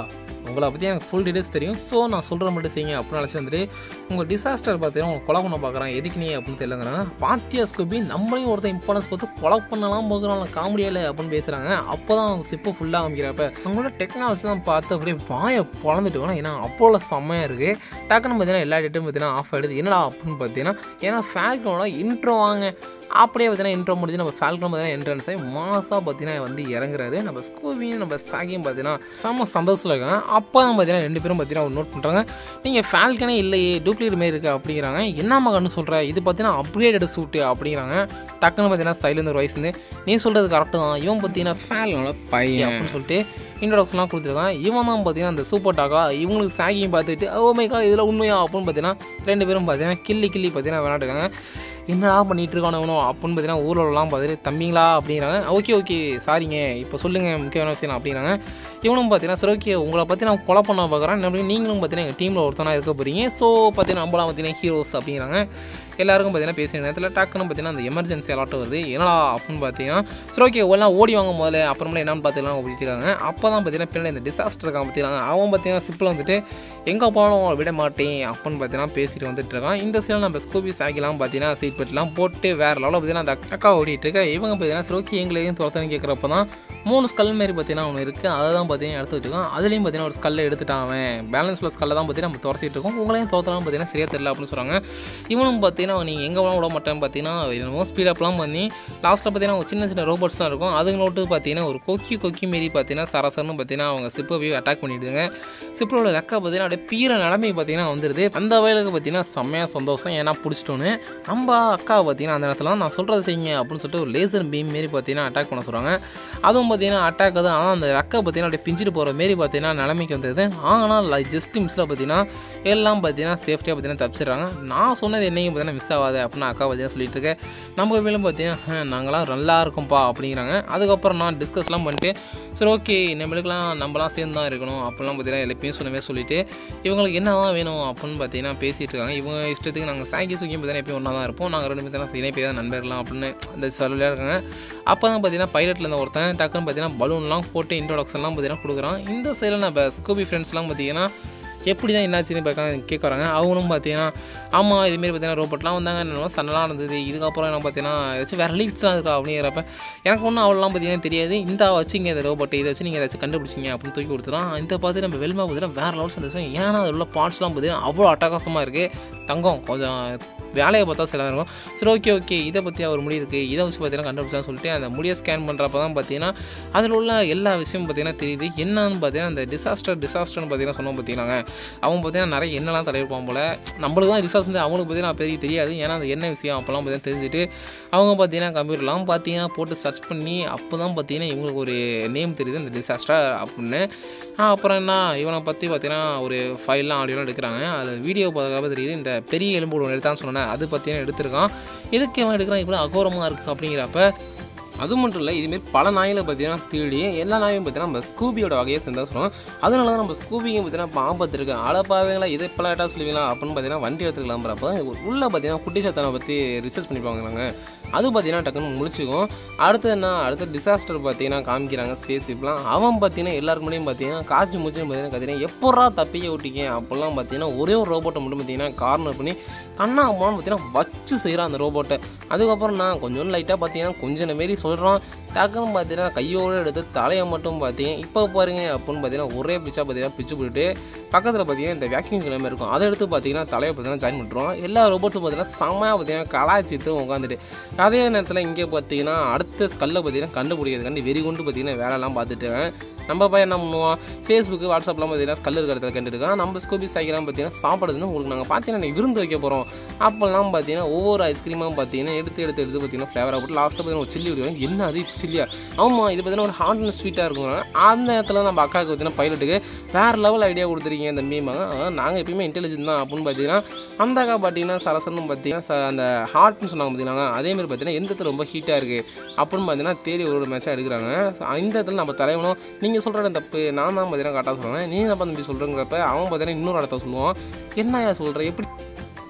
உங்களை பற்றி எனக்கு ஃபுல் டீடைல்ஸ் தெரியும் ஸோ நான் சொல்கிற மட்டும் செய்யுங்க அப்படின்னு நினச்சி வந்துட்டு உங்கள் டிசாஸ்டர் பார்த்தீங்கன்னா உங்களை கொலை பண்ண பார்க்குறான் எதுக்கு நீ அப்படின்னு தெரியலங்கிறாங்க பாத்தியா ஸ்கூபி நம்மளையும் ஒருத்தன் இம்பார்ட்டன்ஸ் பார்த்து கொலை பண்ணலாம் போகிறான் காமெடியில் அப்படின்னு பேசுகிறாங்க அப்போ தான் அவங்க சிப்பை ஃபுல்லாக அமைக்கிறப்ப அவங்களோட டெக்னாலஜிலாம் பார்த்து அப்படியே வாயை பொழந்துட்டு வேணும் ஏன்னா அப்போல செம்மையாக இருக்குது டக்குன்னு பார்த்தீங்கன்னா எல்லா டேட்டும் பார்த்தீங்கன்னா ஆஃப் ஆகிடுது என்னடா அப்படின்னு பார்த்தீங்கன்னா ஏன்னா ஃபேல்கனோட இன்ட்ரோ வாங்க அப்படியே பார்த்தீங்கன்னா இன்ட்ரோ முடிஞ்சு நம்ம ஃபால்கன் பார்த்தீங்கன்னா என்ட்ரன்ஸ் ஆகி மாசாக பார்த்தீங்கன்னா வந்து இறங்குறாரு நம்ம ஸ்கூபியும் நம்ம சாகியும் பார்த்தீங்கன்னா செம்ம சந்தோஷத்தில் இருக்காங்க அப்போ தான் பார்த்தீங்கன்னா ரெண்டு பேரும் பார்த்தீங்கன்னா நோட் பண்ணுறாங்க நீங்கள் ஃபால்கனே இல்லையே டூப்ளிகேட் மாரி இருக்குது அப்படிங்கிறாங்க என்னம்மா கண்ணு சொல்கிற இது பார்த்தீங்கன்னா அப்கிரேடட் சூட்டு அப்படிங்கிறாங்க டக்குன்னு பார்த்தீங்கன்னா சைலேருந்து ஒரு வயசு நீ சொல்கிறது கரெக்டு தான் இவன் பார்த்தீங்கன்னா ஃபேல்கனோட பையன் அப்படின்னு சொல்லிட்டு இன்ட்ரடக்ஷன்லாம் கொடுத்துருக்கான் இவன் தான் பார்த்தீங்கன்னா அந்த சூப்பர் டாக்கா இவங்களுக்கு சாகியும் பார்த்துட்டு ஓ மைக்கா இதில் உண்மையா அப்படின்னு பார்த்தீங்கன்னா ரெண்டு பேரும் பார்த்தீங்கன்னா கிள்ளி கிள்ளி பார்த்தீங்கன்னா விளாண்டுருக்காங்க என்னடா பண்ணிட்டு இருக்கானவனோ அப்படின்னு பார்த்தீங்கன்னா ஊர்வலம்லாம் பார்த்துட்டு தம்பிங்களா அப்படிங்கிறாங்க ஓகே ஓகே சாரிங்க இப்போ சொல்லுங்கள் முக்கியமான விஷயம் அப்படிங்கிறாங்க இவனும் பார்த்தீங்கன்னா சரி ஓகே உங்களை பற்றி நான் கொலை பண்ண பார்க்குறேன் நம்ம நீங்களும் பார்த்தீங்கன்னா எங்கள் டீமில் ஒருத்தனா இருக்க போகிறீங்க ஸோ பார்த்தீங்கன்னா நம்மளாம் பார்த்தீங்கன்னா ஹீரோஸ் அப்படிங்கிறாங்க எல்லாருக்கும் பார்த்தீங்கன்னா பேசுகிற நேரத்தில் டக்குன்னு பார்த்தீங்கன்னா அந்த எமர்ஜென்சி அலாட் வருது என்னடா அப்படின்னு பார்த்தீங்கன்னா சரி ஓகே எல்லாம் ஓடி வாங்க முதல்ல அப்புறமேல என்னன்னு பார்த்துக்கலாம் அப்படின்ட்டு இருக்காங்க அப்போ தான் பார்த்தீங்கன்னா பின்னாடி இந்த டிசாஸ்டர் இருக்கான் பார்த்தீங்கன்னா அவன் பார்த்தீங்கன்னா சிப்பில் வந்துட்டு எங்கே போனாலும் அவனை விட மாட்டேன் அப்படின்னு பார்த்தீங்கன்னா பேசிட்டு வந்துட்டு இருக்கான் இந்த சைடில் நம்ம ஸ்கூபி சாக்கிலாம் பார்த்தீங்கன்னா சீட் பெட்லாம் போட்டு வேறு லெவலில் பார்த்தீங்கன்னா அந்த அக்கா ஓடிட்டு இருக்க இவங்க பார்த்தீங்கன்னா சரி ஓகே எங்களையும் துரத்தன்னு கேட்குறப்ப தான் மூணு ஸ்கல் மாரி பார்த்தீங்கன்னா ஒன்று இருக்குது அதை தான் பார்த்தீங்கன்னா எடுத்துக்கிட்டு இருக்கான் அதுலேயும் பார்த்தீங்கன்னா ஒரு ஸ்கல்லை எடுத்துட்டான் அவன் பேலன்ஸ் ப்ளஸ் ஸ்கல்லை தான் பார்த்தீங்கன்னா நம்ம துரத்திட்டு இருக்கோம் உங்களையும் தோத்தலாம் பார்த்தீங்கன்னா சரியாக தெரியல அப்படின்னு சொல்கிறாங்க இவனும் பார்த்தீங்கன்னா நீங்கள் எங்கே வேணாலும் விட மாட்டேன்னு பார்த்தீங்கன்னா என்னமோ ஸ்பீட் அப்லாம் பண்ணி லாஸ்ட்டில் பார்த்தீங்கன்னா ஒரு சின்ன சின்ன ரோபோட்ஸ்லாம் இருக்கும் அதுங்களோட்டு பார்த்தீங்கன்னா ஒரு கொக்கி கொக்கி மாரி பார்த்தீங்கன்னா சரசரன்னு பார்த்தீங்கன்னா அவங்க சிப்பை போய் அட்டாக் பண்ணிடுதுங்க சிப்பரோட ரெக்கா பார்த்தீங்கன்னா அப்படியே பீர நிலைமை பார்த்தீங்கன்னா வந்துடுது அந்த வயலுக்கு பார்த்தீங்கன்னா செம்மையாக சந்தோஷம் ஏன்னா பிடிச்சிட்டோன்னு நம்ம அக்கா பார்த்தீங்கன்னா அந்த இடத்துல நான் சொல்கிறது செய்யுங்க அப்படின்னு சொல்லிட்டு ஒரு லேசர் பீம் மாரி பார்த்தீங்கன்னா அட்டாக் பண்ண சொல்கிறாங்க அதுவும் பார்த்தீங்கன்னா அட்டாக் தான் ஆனால் அந்த ரெக்கை பார்த்தீங்கன்னா அப்படியே பிஞ்சிட்டு போகிற மாரி பார்த்தீங்கன்னா நிலைமைக்கு வந்தது ஆனால் ஜஸ்ட் மிஸ்ஸில் பார்த்தீங்கன்னா எல்லாம் பார்த்தீங்கன்னா சேஃப்டியாக பார்த்தீங்கன்னா தப்பிச்சிடுறாங்க நான் சொன்னது என்னையும் பார்த்தீங்கன்னா மிஸ் ஆகாது அப்படின்னு அக்கா பார்த்தீங்கன்னா சொல்லிட்டு இருக்கேன் நம்ம மேலும் பார்த்தீங்கன்னா நாங்களாம் நல்லா இருக்கோம்ப்பா அப்படிங்கிறாங்க அதுக்கப்புறம் நான் டிஸ்கஸ்லாம் பண்ணிட்டு சரி ஓகே நம்மளுக்குலாம் நம்மலாம் சேர்ந்து தான் இருக்கணும் அப்படிலாம் பார்த்தீங்கன்னா எல்லாத்தையும் சொன்ன மாதிரி சொல்லிட்டு இவங்களுக்கு என்னதான் வேணும் அப்படின்னு பார்த்தீங்கன்னா பேசிகிட்டு இருக்காங்க இவங்க இஷ்டத்துக்கு நாங்கள் சாங்கி சுங்கி பார்த்தீங்கன்னா எப்பயும் ஒன்றா தான் இருப்போம் நாங்கள் ரெண்டு பேரும் இணைப்பே தான் நண்பர்களாம் அப்படின்னு இந்த சொல்லியாக இருக்காங்க அப்போ தான் பார்த்தீங்கன்னா பைலட்டில் இருந்த ஒருத்தன் டக்குன்னு பார்த்தீங்கன்னா பலூன்லாம் போட்டு இன்ட்ரோடக்ஷன்லாம் பார்த்தீங்கன்னா கொடுக்குறான் இந்த சைடில் நம்ம ஸ்கூபி ஃப்ரெண்ட்ஸ்லாம் பார்த்தீங்கன்னா எப்படி தான் என்னாச்சுன்னு பார்க்க கேட்க வராங்க அவங்களும் பார்த்தீங்கன்னா ஆமாம் இதுமாரி பார்த்தீங்கன்னா ரோபோட்லாம் வந்தாங்க என்னமோ சண்டைலாம் இருந்தது இதுக்கப்புறம் என்ன பார்த்தீங்கன்னா ஏதாச்சும் வேறு லீட்ஸ்லாம் இருக்கா அப்படிங்கிறப்ப எனக்கு ஒன்றும் அவ்வளோலாம் பார்த்தீங்கன்னா தெரியாது இந்த வச்சுங்க இந்த ரோபோட்டை இதை வச்சு நீங்கள் ஏதாச்சும் கண்டுபிடிச்சிங்க அப்படின்னு தூக்கி கொடுத்துரும் இந்த பார்த்து நம்ம வெல்மா பார்த்தீங்கன்னா வேறு லெவல் சந்தோஷம் ஏன்னா அதில் உள்ள பார்ட்ஸ்லாம் பார்த்தீங்கன்னா அவ்வளோ அட்டகாசமாக இருக்குது தங்கம் கொஞ்சம் வேலையை பார்த்தா சில இருக்கும் சரி ஓகே ஓகே இதை பற்றி அவர் முடி இருக்குது இதை வச்சு பார்த்தீங்கன்னா கண்டுபிடிச்சான்னு சொல்லிட்டு அந்த முடியை ஸ்கேன் பண்ணுறப்ப தான் பார்த்தீங்கன்னா அதில் உள்ள எல்லா விஷயமும் பார்த்தீங்கன்னா தெரியுது என்னன்னு பார்த்தீங்கன்னா அந்த டிசாஸ்டர் டிசாஸ்டர்னு பார்த்தீங்கன்னா சொன்னோம் பார்த்தீங்கன்னா அவன் பார்த்தீங்கன்னா நிறைய என்னெல்லாம் தலையிருப்பான் போல் நம்மளுக்கு தான் டிசாஸ்டர் அவனுக்கு பார்த்தீங்கன்னா பெரிய தெரியாது ஏன்னா அது என்ன விஷயம் அப்போல்லாம் பார்த்தீங்கன்னா தெரிஞ்சுட்டு அவங்க பார்த்தீங்கன்னா கம்ப்யூட்டர்லாம் பார்த்தீங்கன்னா போட்டு சர்ச் பண்ணி அப்போ தான் பார்த்தீங்கன்னா இவங்களுக்கு ஒரு நேம் தெரியுது இந்த டிசாஸ்டர் அப்படின்னு அப்புறம் என்ன இவனை பற்றி பார்த்தீங்கன்னா ஒரு ஃபைல்லாம் ஆடியோலாம் எடுக்கிறாங்க அதில் வீடியோ பார்க்கறப்ப தெரியுது இந்த பெரிய எலும்பு ஒன்று எடுத்தான்னு சொன்னேன் அது பார்த்தீங்கன்னா எடுத்திருக்கான் எதுக்கு அவன் எடுக்கிறான் இவ்வளோ அகோரமாக இருக்குது அப்படிங்கிறப்ப அது மட்டும் இல்லை இதுமாரி பல நாய்களை பார்த்தீங்கன்னா தேடி எல்லா நாயும் பார்த்தீங்கன்னா நம்ம ஸ்கூபியோட வகையை சேர்ந்தா சொல்லுவோம் அதனால தான் நம்ம ஸ்கூபியும் பார்த்தீங்கன்னா இப்போ ஆபத்து இருக்குது அழப்பாவீங்களா இது இப்போலாம் ஏட்டா சொல்லுவீங்களா அப்படின்னு பார்த்தீங்கன்னா வண்டி எடுத்து கிளம்புறப்ப உள்ளே பார்த்தீங்கன்னா குட்டி சத்தனை பற்றி ரிசர்ச் பண்ணிப்பாங்க நாங்கள் அது பார்த்தீங்கன்னா டக்குன்னு முழிச்சுக்கும் அடுத்து என்ன அடுத்த டிசாஸ்டர் பார்த்தீங்கன்னா காமிக்கிறாங்க ஸ்பேஸ் இப்பெலாம் அவன் பார்த்தீங்கன்னா எல்லாருக்கு முன்னாடியும் பார்த்தீங்கன்னா காய்ச்சி மூச்சுன்னு பார்த்தீங்கன்னா பார்த்தீங்கன்னா எப்படா தப்பிக்க விட்டிங்க அப்போல்லாம் பார்த்தீங்கன்னா ஒரே ஒரு ரோபோட்டை மட்டும் பார்த்தீங்கன்னா கார்னர் பண்ணி கண்ணா அம்மான்னு பார்த்தீங்கன்னா வச்சு செய்கிறான் அந்த ரோபோட்டை அதுக்கப்புறம் நான் கொஞ்சம் லைட்டாக பார்த்தீங்கன்னா கொஞ்சம் மாரி சொல்கிறோம் டக்குன்னு பார்த்தீங்கன்னா கையோடு எடுத்து தலையை மட்டும் பார்த்தீங்க இப்போ பாருங்க அப்படின்னு பார்த்தீங்கன்னா ஒரே பிச்சா பார்த்தீங்கன்னா பிச்சு போட்டுட்டு பக்கத்தில் பார்த்தீங்கன்னா இந்த வேக்யூம் கிளம்பி இருக்கும் அதை எடுத்து பார்த்தீங்கன்னா தலையை பார்த்தீங்கன்னா ஜாயின் பண்ணுறோம் எல்லா ரோபோட்ஸும் பார்த்தீங்கன்னா செம்மையாக பார்த்தீங்கன்னா கலாச்சிட்டு உட்காந்துட்டு அதே நேரத்தில் இங்கே பார்த்தீங்கன்னா அடுத்த ஸ்கல்லை பார்த்தீங்கன்னா கண்டுபிடிக்கிறதுக்காண்டி வெறி கொண்டு பார்த்தீங்கன்னா வேலைலாம் பார்த்துட்டு நம்ம பையன் என்ன பண்ணுவோம் ஃபேஸ்புக்கு வாட்ஸ்அப்லாம் பார்த்தீங்கன்னா ஸ்கல் இருக்கிற இடத்துல கண்டுருக்கான் நம்ம ஸ்கூபி சைக்கெல்லாம் பார்த்தீங்கன்னா சாப்பிடுதுன்னு உங்களுக்கு நாங்கள் பார்த்தீங்கன்னா விருந்து வைக்க போகிறோம் அப்போல்லாம் பார்த்தீங்கன்னா ஒவ்வொரு ஐஸ்கிரீமாக பார்த்தீங்கன்னா எடுத்து எடுத்து எடுத்து பார்த்தீங்கன்னா ஃப்ளேவராக போட்டு லாஸ்ட்டில் பார்த்தீங்கன்னா ஒரு சில்லி விடுவாங்க என்ன அது சில்லியா ஆமாம் இது பார்த்தீங்கன்னா ஒரு ஹாட் அண்ட் ஸ்வீட்டாக இருக்கும் அந்த இடத்துல நம்ம அக்காவுக்கு பார்த்தீங்கன்னா பைலட்டுக்கு வேறு லெவல் ஐடியா கொடுத்துருக்கீங்க இந்த மீமாங்க நாங்கள் எப்பயுமே இன்டெலிஜென்ட் தான் அப்படின்னு பார்த்தீங்கன்னா அந்த அக்கா பார்த்தீங்கன்னா சரசன்னு பார்த்தீங்கன்னா ச- அந்த ஹாட்னு சொன்னாங்க பார்த்தீங்கன்னா அதேமாதிரி பார்த்தீங்கன்னா எந்த இடத்துல ரொம்ப ஹீட்டாக இருக்குது அப்படின்னு பார்த்தீங்கன்னா தேடி ஒரு மேட்சாக எடுக்கிறாங்க So, இந்த இடத்துல நம்ம தலைவனும் நீங்கள் சொல்கிற தப்பு நான் தான் பார்த்தீங்கன்னா கரெக்டாக சொல்கிறேன் நீ என்ன தம்பி சொல்கிறேங்கிறப்ப அவன் பார்த்தீங்கன்னா இன்னொரு இடத்த சொல்லுவான் என்னையா சொல்கிற எப்படி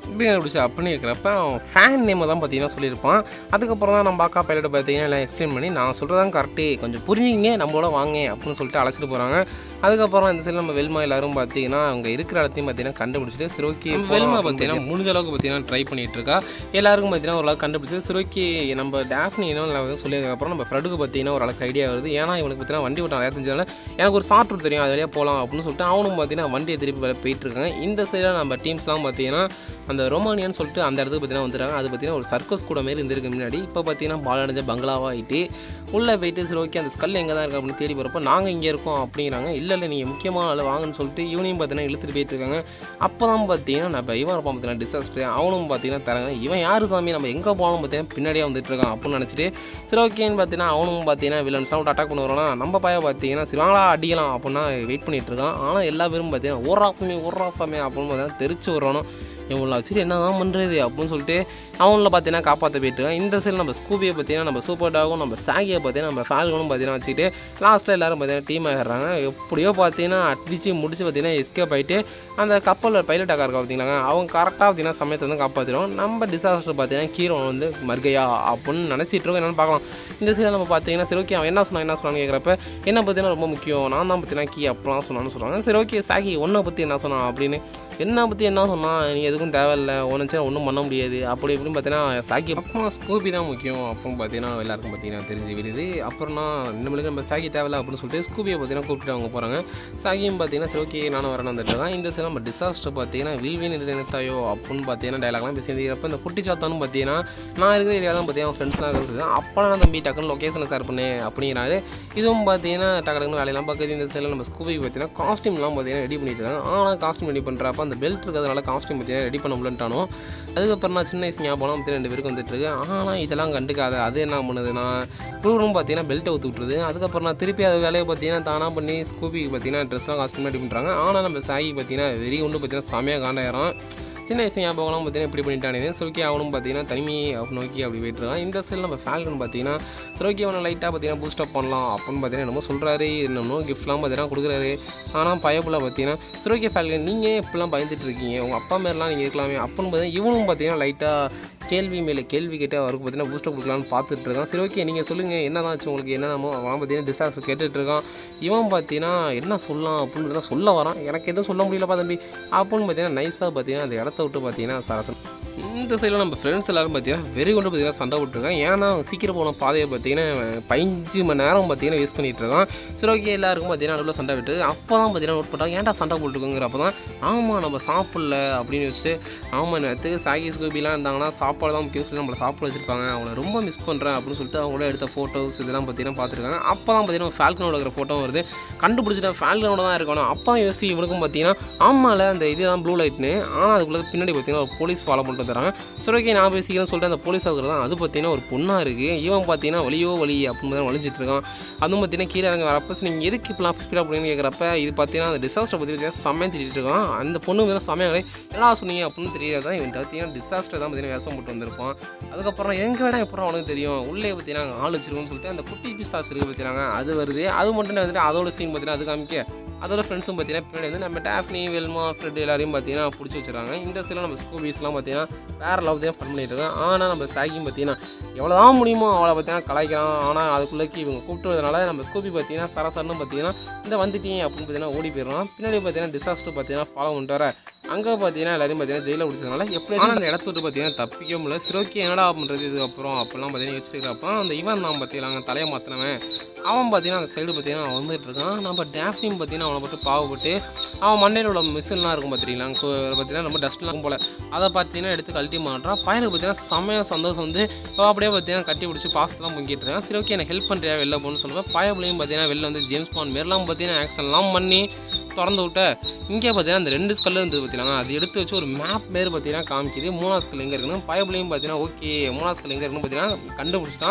இப்படி கண்டுபிடிச்சா அப்படின்னு இருக்கிறப்ப அவன் ஃபேன் நேமை தான் பார்த்தீங்கன்னா சொல்லியிருப்பான் அதுக்கப்புறம் தான் நம்ம அக்கா பைலட்டை பார்த்தீங்கன்னா எல்லாம் எக்ஸ்பிளைன் பண்ணி நான் சொல்கிறதான் கரெக்டு கொஞ்சம் புரிஞ்சுங்க நம்மளோட வாங்க அப்படின்னு சொல்லிட்டு அழைச்சிட்டு போகிறாங்க அதுக்கப்புறம் இந்த சைடில் நம்ம வெல்மா எல்லாரும் பார்த்தீங்கன்னா அவங்க இருக்கிற இடத்தையும் பார்த்தீங்கன்னா கண்டுபிடிச்சிட்டு சிரோக்கி வெல்மா பார்த்தீங்கன்னா முடிஞ்ச அளவுக்கு பார்த்தீங்கன்னா ட்ரை பண்ணிட்டு இருக்கா எல்லாருக்கும் பார்த்தீங்கன்னா ஓரளவுக்கு கண்டுபிடிச்சி சிரோக்கி நம்ம டேஃப்னி என்ன சொல்லியதுக்கப்புறம் நம்ம ஃப்ரெண்டுக்கு பார்த்தீங்கன்னா ஓரளவுக்கு ஐடியா வருது ஏன்னா இவனுக்கு பார்த்தீங்கன்னா வண்டி ஓட்ட நிறையா தெரிஞ்சதால எனக்கு ஒரு ஷார்ட் ரூட் தெரியும் அது வழியாக போகலாம் அப்படின்னு சொல்லிட்டு அவனும் பார்த்தீங்கன்னா வண்டியை திருப்பி வேலை போயிட்டு இருக்காங்க இந்த சைடில் நம்ம டீம்ஸ்லாம் பார்த்தீங்கன்னா அந்த ரொமானியான்னு சொல்லிட்டு அந்த இடத்துக்கு பார்த்தீங்கன்னா வந்துடுறாங்க அது பார்த்தீங்கன்னா ஒரு சர்க்கஸ் கூட மாரி இருந்திருக்கு முன்னாடி இப்போ பார்த்தீங்கன்னா பாலடைஞ்ச பங்களாவாக ஆகிட்டு உள்ளே போயிட்டு சரி ஓகே அந்த ஸ்கல் எங்கே தான் இருக்கு அப்படின்னு தேடி போகிறப்போ நாங்கள் இங்கே இருக்கோம் அப்படிங்கிறாங்க இல்லை இல்லை நீங்கள் முக்கியமான ஆள் வாங்கன்னு சொல்லிட்டு இவனையும் பார்த்தீங்கன்னா இழுத்துட்டு போயிட்டு இருக்காங்க அப்போ தான் பார்த்தீங்கன்னா நம்ம இவன் இருப்பான் பார்த்தீங்கன்னா டிசாஸ்டர் அவனும் பார்த்தீங்கன்னா தராங்க இவன் யார் சாமி நம்ம எங்கே போகணும் பார்த்தீங்கன்னா பின்னாடியே வந்துட்டு இருக்கான் அப்படின்னு நினச்சிட்டு சரி ஓகேன்னு பார்த்தீங்கன்னா அவனும் பார்த்தீங்கன்னா வில்லன்ஸ்லாம் விட்டு அட்டாக் பண்ண வரோம்னா நம்ம பையன் பார்த்தீங்கன்னா சரி வாங்களா அடிக்கலாம் அப்படின்னா வெயிட் பண்ணிட்டு இருக்கான் ஆனால் எல்லா பேரும் பார்த்தீங்கன்னா ஒரு ராசமே ஒரு ராசமே அப்படின்னு பார்த்தீங்கன்னா தெரிச்சு வரணும் இவங்கள வச்சுட்டு என்ன தான் பண்ணுறது அப்படின்னு சொல்லிட்டு அவங்கள பார்த்தீங்கன்னா காப்பாற்ற போயிட்டுருக்கான் இந்த சைடில் நம்ம ஸ்கூபியை பார்த்தீங்கன்னா நம்ம சூப்பர் டாகும் நம்ம சாகியை பார்த்தீங்கன்னா நம்ம ஃபால்கனும் பார்த்தீங்கன்னா வச்சுக்கிட்டு லாஸ்ட்டில் எல்லாரும் பார்த்தீங்கன்னா டீம் ஆகிடுறாங்க எப்படியோ பார்த்தீங்கன்னா அடிச்சு முடிச்சு பார்த்தீங்கன்னா எஸ்கேப் ஆகிட்டு அந்த கப்பலில் பைலட் ஆக்கா இருக்கா பார்த்தீங்களா அவங்க கரெக்டாக பார்த்தீங்கன்னா சமயத்தை வந்து காப்பாற்றிடும் நம்ம டிசாஸ்டர் பார்த்தீங்கன்னா கீரோ வந்து மர்கையா அப்படின்னு நினச்சிட்டு இருக்கோம் என்னென்னு பார்க்கலாம் இந்த சைடில் நம்ம பார்த்தீங்கன்னா சரி ஓகே அவன் என்ன சொன்னான் என்ன சொன்னான்னு கேட்குறப்ப என்ன பார்த்தீங்கன்னா ரொம்ப முக்கியம் நான் தான் பார்த்தீங்கன்னா கீ அப்படிலாம் சொன்னான்னு சொல்கிறாங்க சரி ஓகே சாகி உன்னை பற்றி என்ன சொன்னான் அப்படின்னு என்ன பற்றி என்ன சொன்னான் நீ எதுக்கும் தேவையில்லை ஒன்றுச்சு ஒன்றும் பண்ண முடியாது அப்படி இப்படின்னு பார்த்தீங்கன்னா சாக்கி அப்புறம் ஸ்கூபி தான் முக்கியம் அப்புறம் பார்த்தீங்கன்னா எல்லாருக்கும் பார்த்தீங்கன்னா தெரிஞ்சு விடுது அப்புறம்னா நம்மளுக்கு நம்ம சாக்கி தேவையில்ல அப்படின்னு சொல்லிட்டு ஸ்கூபியை பார்த்தீங்கன்னா கூப்பிட்டு அவங்க போகிறாங்க சாகியும் பார்த்தீங்கன்னா சரி ஓகே நானும் வரேன் வந்துட்டு இருக்கேன் இந்த சைடு நம்ம டிசாஸ்டர் பார்த்தீங்கன்னா வில்வின் நினைத்தாயோ அப்படின்னு பார்த்தீங்கன்னா டைலாக்லாம் பேசி இருந்தப்ப இந்த குட்டி சாத்தானும் பார்த்தீங்கன்னா நான் இருக்கிற ஏரியா தான் பார்த்தீங்கன்னா ஃப்ரெண்ட்ஸ்லாம் இருக்கிறது சொல்லி அப்போலாம் நான் தம்பி டக்குன்னு லொக்கேஷனை ஷேர் பண்ணு அப்படிங்கிறாரு இதுவும் பார்த்தீங்கன்னா டக்கு டக்குன்னு வேலையெல்லாம் பார்க்குது இந்த சைடில் நம்ம ஸ்கூபி பார்த்தீங்கன்னா காஸ்டியூம்லாம் பார்த்தீங்கன்னா ரெடி பண்ணிட்டு இருக்காங்க ஆனால் காஸ்டியூம் ரெடி பண்ணுறப்ப அந்த பெல்ட் இருக்கிறதுனால காஸ்டியூம் பார்த்தீங்கன்னா ரெடி பண்ண முடியலன்ட்டானோ அதுக்கப்புறம் நான் சின்ன வயசு ஞாபகம் பார்த்தீங்கன்னா ரெண்டு பேருக்கு வந்துட்டு இருக்கு ஆனால் இதெல்லாம் கண்டுக்காத அது என்ன பண்ணுது நான் குழுவும் பார்த்தீங்கன்னா பெல்ட்டை ஊற்றி விட்டுருது அதுக்கப்புறம் நான் திருப்பி அது வேலையை பார்த்தீங்கன்னா தானாக பண்ணி ஸ்கூபிக்கு பார்த்தீங்கன்னா ட்ரெஸ்லாம் காஸ்டியூம் ரெடி பண்ணுறாங்க ஆனால் நம்ம சாகி பார்த்தீங்கன்னா வெறி ஒன்று பார்த்தீங்கன்னா செமையாக காண்டாயிரம் சின்ன வயசு ஞாபகம்லாம் பார்த்தீங்கன்னா இப்படி பண்ணிட்டானே சுருக்கி அவனும் பார்த்தீங்கன்னா தனிமையை நோக்கி அப்படி போயிட்டு இருக்கான் இந்த சைடில் நம்ம ஃபேல்கன் பார்த்தீங்கன்னா சுருக்கி அவனை லைட்டாக பார்த்தீங்கன்னா பூஸ்டப் பண்ணலாம் அப்படின்னு பார்த்தீங்கன்னா என்னமோ சொல்கிறாரு என்னமோ கிஃப்ட்லாம் பார்த்தீங்கன்னா கொடுக்குறாரு ஆனால் பயப்புல பார்த்தீங்கன்னா சுருக்கி ஃபேல்கன் நீங்கள் இப்படிலாம் பயந்துட்டு இருக்கீங்க உங்கள் அப்பா மாரிலாம் நீங்கள் இருக்கலாமே அப்படின்னு பார்த்தீங்கன்னா இவனும் பார்த்தீங்கன்னா லைட்டாக கேள்வி மேலே கேள்வி கேட்டு அவருக்கு பார்த்தீங்கன்னா பூஸ்டப் கொடுக்கலான்னு பார்த்துட்டு இருக்கான் சரி ஓகே நீங்கள் சொல்லுங்கள் என்னதான் ஆச்சு உங்களுக்கு என்னென்னமோ அவன் பார்த்தீங்கன்னா டிசாஸ்டர் கேட்டுட்டு இருக்கான் இவன் பார்த்தீங்கன்னா என்ன சொல்லலாம் அப்படின்னு பார்த்தீங்கன்னா சொல்ல வரான் எனக்கு எதுவும் சொல்ல முடியலப்பா தம்பி அப்படின்னு பார்த்தீங்கன்னா நைஸாக பார்த்தீங்கன்னா அந்த இடத்த விட்டு பார்த்தீங்கன்னா சரசன் இந்த சைடில் நம்ம ஃப்ரெண்ட்ஸ் எல்லாரும் பார்த்தீங்கன்னா வெறி கொண்டு பார்த்தீங்கன்னா சண்டை விட்டுருக்கான் ஏன்னா அவன் சீக்கிரம் போன பாதையை பார்த்தீங்கன்னா அவன் பதினஞ்சு மணி நேரம் பார்த்தீங்கன்னா வேஸ்ட் பண்ணிட்டு இருக்கான் சரி ஓகே எல்லாருக்கும் பார்த்தீங்கன்னா நடுவில் சண்டை விட்டு அப்போ தான் பார்த்தீங்கன்னா நோட் பண்ணுறாங்க ஏன்டா சண்டை போட்டுருக்குங்கிறப்ப தான் ஆமாம் நம்ம சாப்பிடல அப்படின்னு வச்சுட்டு ஆமாம் நேரத்துக்கு சாகி ஸ்கூபிலாம் இருந்தாங்கன்னா சாப்பாடு தான் முக்கியம் சொல்லி நம்மளை சாப்பிட வச்சிருப்பாங்க அவங்கள ரொம்ப மிஸ் பண்ணுறேன் அப்படின்னு சொல்லிட்டு அவங்கள எடுத்த ஃபோட்டோஸ் இதெல்லாம் பார்த்தீங்கன்னா பார்த்துருக்காங்க அப்போ தான் பார்த்தீங்கன்னா ஃபால்கனோட இருக்கிற ஃபோட்டோ வருது கண்டுபிடிச்சிட்டேன் ஃபால்கனோட தான் இருக்கணும் அப்போ தான் யோசிச்சு இவனுக்கும் பார்த்தீங்கன்னா ஆமாம்ல அந்த இதுதான் ப்ளூ லைட்னு ஆனால் அதுக்குள்ளே பின்னாடி பார்த்தீங்கன்னா ஒரு போலீஸ் ஃபாலோ பண்ணிட்டு தராங்க சரி ஓகே நான் பேசிக்கிறேன்னு சொல்லிட்டு அந்த போலீஸ் ஆகுறது தான் அது பார்த்தீங்கன்னா ஒரு பொண்ணாக இருக்குது இவன் பார்த்தீங்கன்னா வலியோ வலி அப்படின்னு தான் வலிஞ்சிட்டு இருக்கான் அதுவும் பார்த்தீங்கன்னா கீழே இறங்க வரப்போ நீங்கள் எதுக்கு இப்பெல்லாம் ஸ்பீடாக போனீங்கன்னு கேட்குறப்ப இது பார்த்தீங்கன்னா அந்த டிசாஸ்டர் பற்றி பார்த்தீங்கன்னா செம்மையாக திட்டிட்டு இருக்கான் அந்த பொண்ணு பார்த்தீங்கன்னா செம்மையாக என்ன சொன்னீங்க அப்படின்னு தெரியாதான் இவன் பார்த்தீங்கன்னா டிசாஸ்டர் தான் பார்த்தீங்கன்னா வேஷம் போட்டு வந்திருப்பான் அதுக்கப்புறம் எங்க விட எப்பறம் அவனுக்கு தெரியும் உள்ளே பார்த்தீங்கன்னா ஆள் வச்சிருக்கோம்னு சொல்லிட்டு அந்த குட்டி பிஸ்தாஸ் இருக்குது பார்த்தீங்கன்னா அது வருது அது மட்டும் வந்துட்டு அதோட சீன் பார்த்தீங்கன்னா அது காமிக்க அதோட ஃப்ரெண்ட்ஸும் பார்த்தீங்கன்னா பின்னாடி வந்து நம்ம டேஃப்னி வெல்மா ஃப்ரெட் எல்லாரையும் பார்த்தீங்கன்னா பிடிச்சி வச்சிருக்காங்க இந்த சைடில் நம்ம ஸ்கூபீஸ்லாம் பார்த்தீங்கன்னா வேறு லவ் தான் ஃபன் பண்ணிட்டு இருக்கோம் ஆனால் நம்ம சாகியும் பார்த்தீங்கன்னா எவ்வளோதான் முடியுமோ அவளை பார்த்தீங்கன்னா கலாய்க்கலாம் ஆனால் அதுக்குள்ளேக்கு இவங்க கூப்பிட்டுறதுனால நம்ம ஸ்கூபி பார்த்தீங்கன்னா சரசரன்னு பார்த்தீங்கன்னா இந்த வந்துட்டீங்க அப்படின்னு பார்த்தீங்கன்னா ஓடி போயிடலாம் பின்னாடி பார்த்தீங்கன்னா டிசாஸ்டர் பார்த்தீங்கன்னா ஃபாலோ பண்ணிட்டு வர அங்கே பார்த்தீங்கன்னா எல்லாரையும் பார்த்தீங்கன்னா ஜெயிலில் பிடிச்சதுனால எப்படி அந்த இடத்த விட்டு பார்த்தீங்கன்னா தப்பிக்க முடியல சிரோக்கி என்னடா பண்ணுறது இது அப்புறம் அப்போல்லாம் பார்த்தீங்கன்னா யோசிச்சுக்கிறப்ப அந்த இவன் தான் பார்த்தீங்கன்னா தலையை மாற்றினவன் அவன் பார்த்தீங்கன்னா அந்த சைடு பார்த்தீங்கன்னா அவன் வந்துட்டு இருக்கான் நம்ம டேஃப்னியும் பார்த்தீங்கன்னா அவனை பட்டு பாவப்பட்டு அவன் மண்டையில் உள்ள மிஷின்லாம் இருக்கும் பார்த்தீங்களா பார்த்தீங்கன்னா ரொம்ப டஸ்ட்லாம் போல அதை பார்த்தீங்கன்னா எடுத்து கழட்டி மாட்டான் பையனுக்கு பார்த்தீங்கன்னா செம்மையாக சந்தோஷம் வந்து அவன் அப்படியே பார்த்தீங்கன்னா கட்டி பிடிச்சி பாசத்தெல்லாம் பொங்கிட்டு இருக்கான் சரி ஓகே எனக்கு ஹெல்ப் பண்ணுறியா வெளில போகணும்னு சொல்லுவேன் பயபுலையும் பார்த்தீங்கன்னா வெளில வந்து ஜேம்ஸ் பாண்ட் மாரிலாம் பார்த்தீங்கன்னா ஆக்ஷன்லாம் பண்ணி திறந்து விட்ட இங்கே பார்த்தீங்கன்னா அந்த ரெண்டு ஸ்கல் இருந்தது பார்த்தீங்கன்னா அது எடுத்து வச்சு ஒரு மேப் மாரி பார்த்தீங்கன்னா காமிக்குது மூணாவது ஸ்கல் எங்கே இருக்குன்னு பயபுலையும் பார்த்தீங்கன்னா ஓகே மூணாவது ஸ்கல் எங்கே இருக்குன்னு பார்த்தீங்கன்னா கண்டுபிடிச்சிட்டான்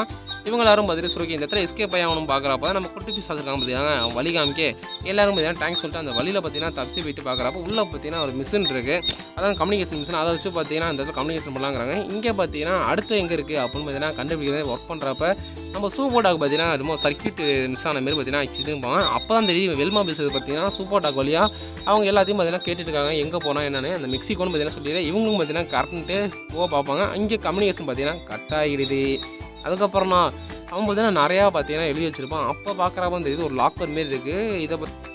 இவங்க எல்லாரும் பார்த்துட்டு சுருக்கி இந்த இடத்துல எஸ்கேப் ஆகணும் பார்க்குறப்ப நம்ம குட்டி பீஸ் இருக்காங்க பார்த்தீங்கன்னா வழி காமிக்க எல்லாரும் பார்த்தீங்கன்னா டேங்க் சொல்லிட்டு அந்த வழியில் பார்த்தீங்கன்னா தப்பிச்சு போயிட்டு பார்க்குறப்ப உள்ளே பார்த்தீங்கன்னா ஒரு மிஷின் இருக்குது அதான் கம்யூனிகேஷன் மிஷின் அதை வச்சு பார்த்தீங்கன்னா அந்த இடத்துல கம்யூனிகேஷன் பண்ணலாங்கிறாங்க இங்கே பார்த்தீங்கன்னா அடுத்து எங்கே இருக்குது அப்படின்னு பார்த்தீங்கன்னா கண்டுபிடிக்கிறது ஒர்க் பண்ணுறப்ப நம்ம சூப்போட்டாக்கு பார்த்தீங்கன்னா ரொம்ப சர்க்கியூட் மிஸ் ஆன மாதிரி பார்த்தீங்கன்னா சிசும்பாங்க அப்போ தான் தெரியும் வெல்மா பேசுறது பார்த்தீங்கன்னா சூப்போட்டாக் வழியாக அவங்க எல்லாத்தையும் பார்த்தீங்கன்னா கேட்டுட்டு இருக்காங்க எங்கே போனால் என்னன்னு அந்த மெக்சிகோன்னு பார்த்தீங்கன்னா சொல்லிடு இவங்களும் பார்த்தீங்கன்னா கரெக்டுன்ட்டு போக பார்ப்பாங்க இங்கே கம்யூனிகேஷன் பார்த்தீங்கன்னா கட் ஆகிடுது அதுக்கப்புறம்னா அவன் பார்த்தீங்கன்னா நிறையா பார்த்தீங்கன்னா எழுதி வச்சிருப்பான் அப்போ பார்க்குறப்ப தெரியுது ஒரு லாக்கர் மாரி இருக்குது இதை பற்றி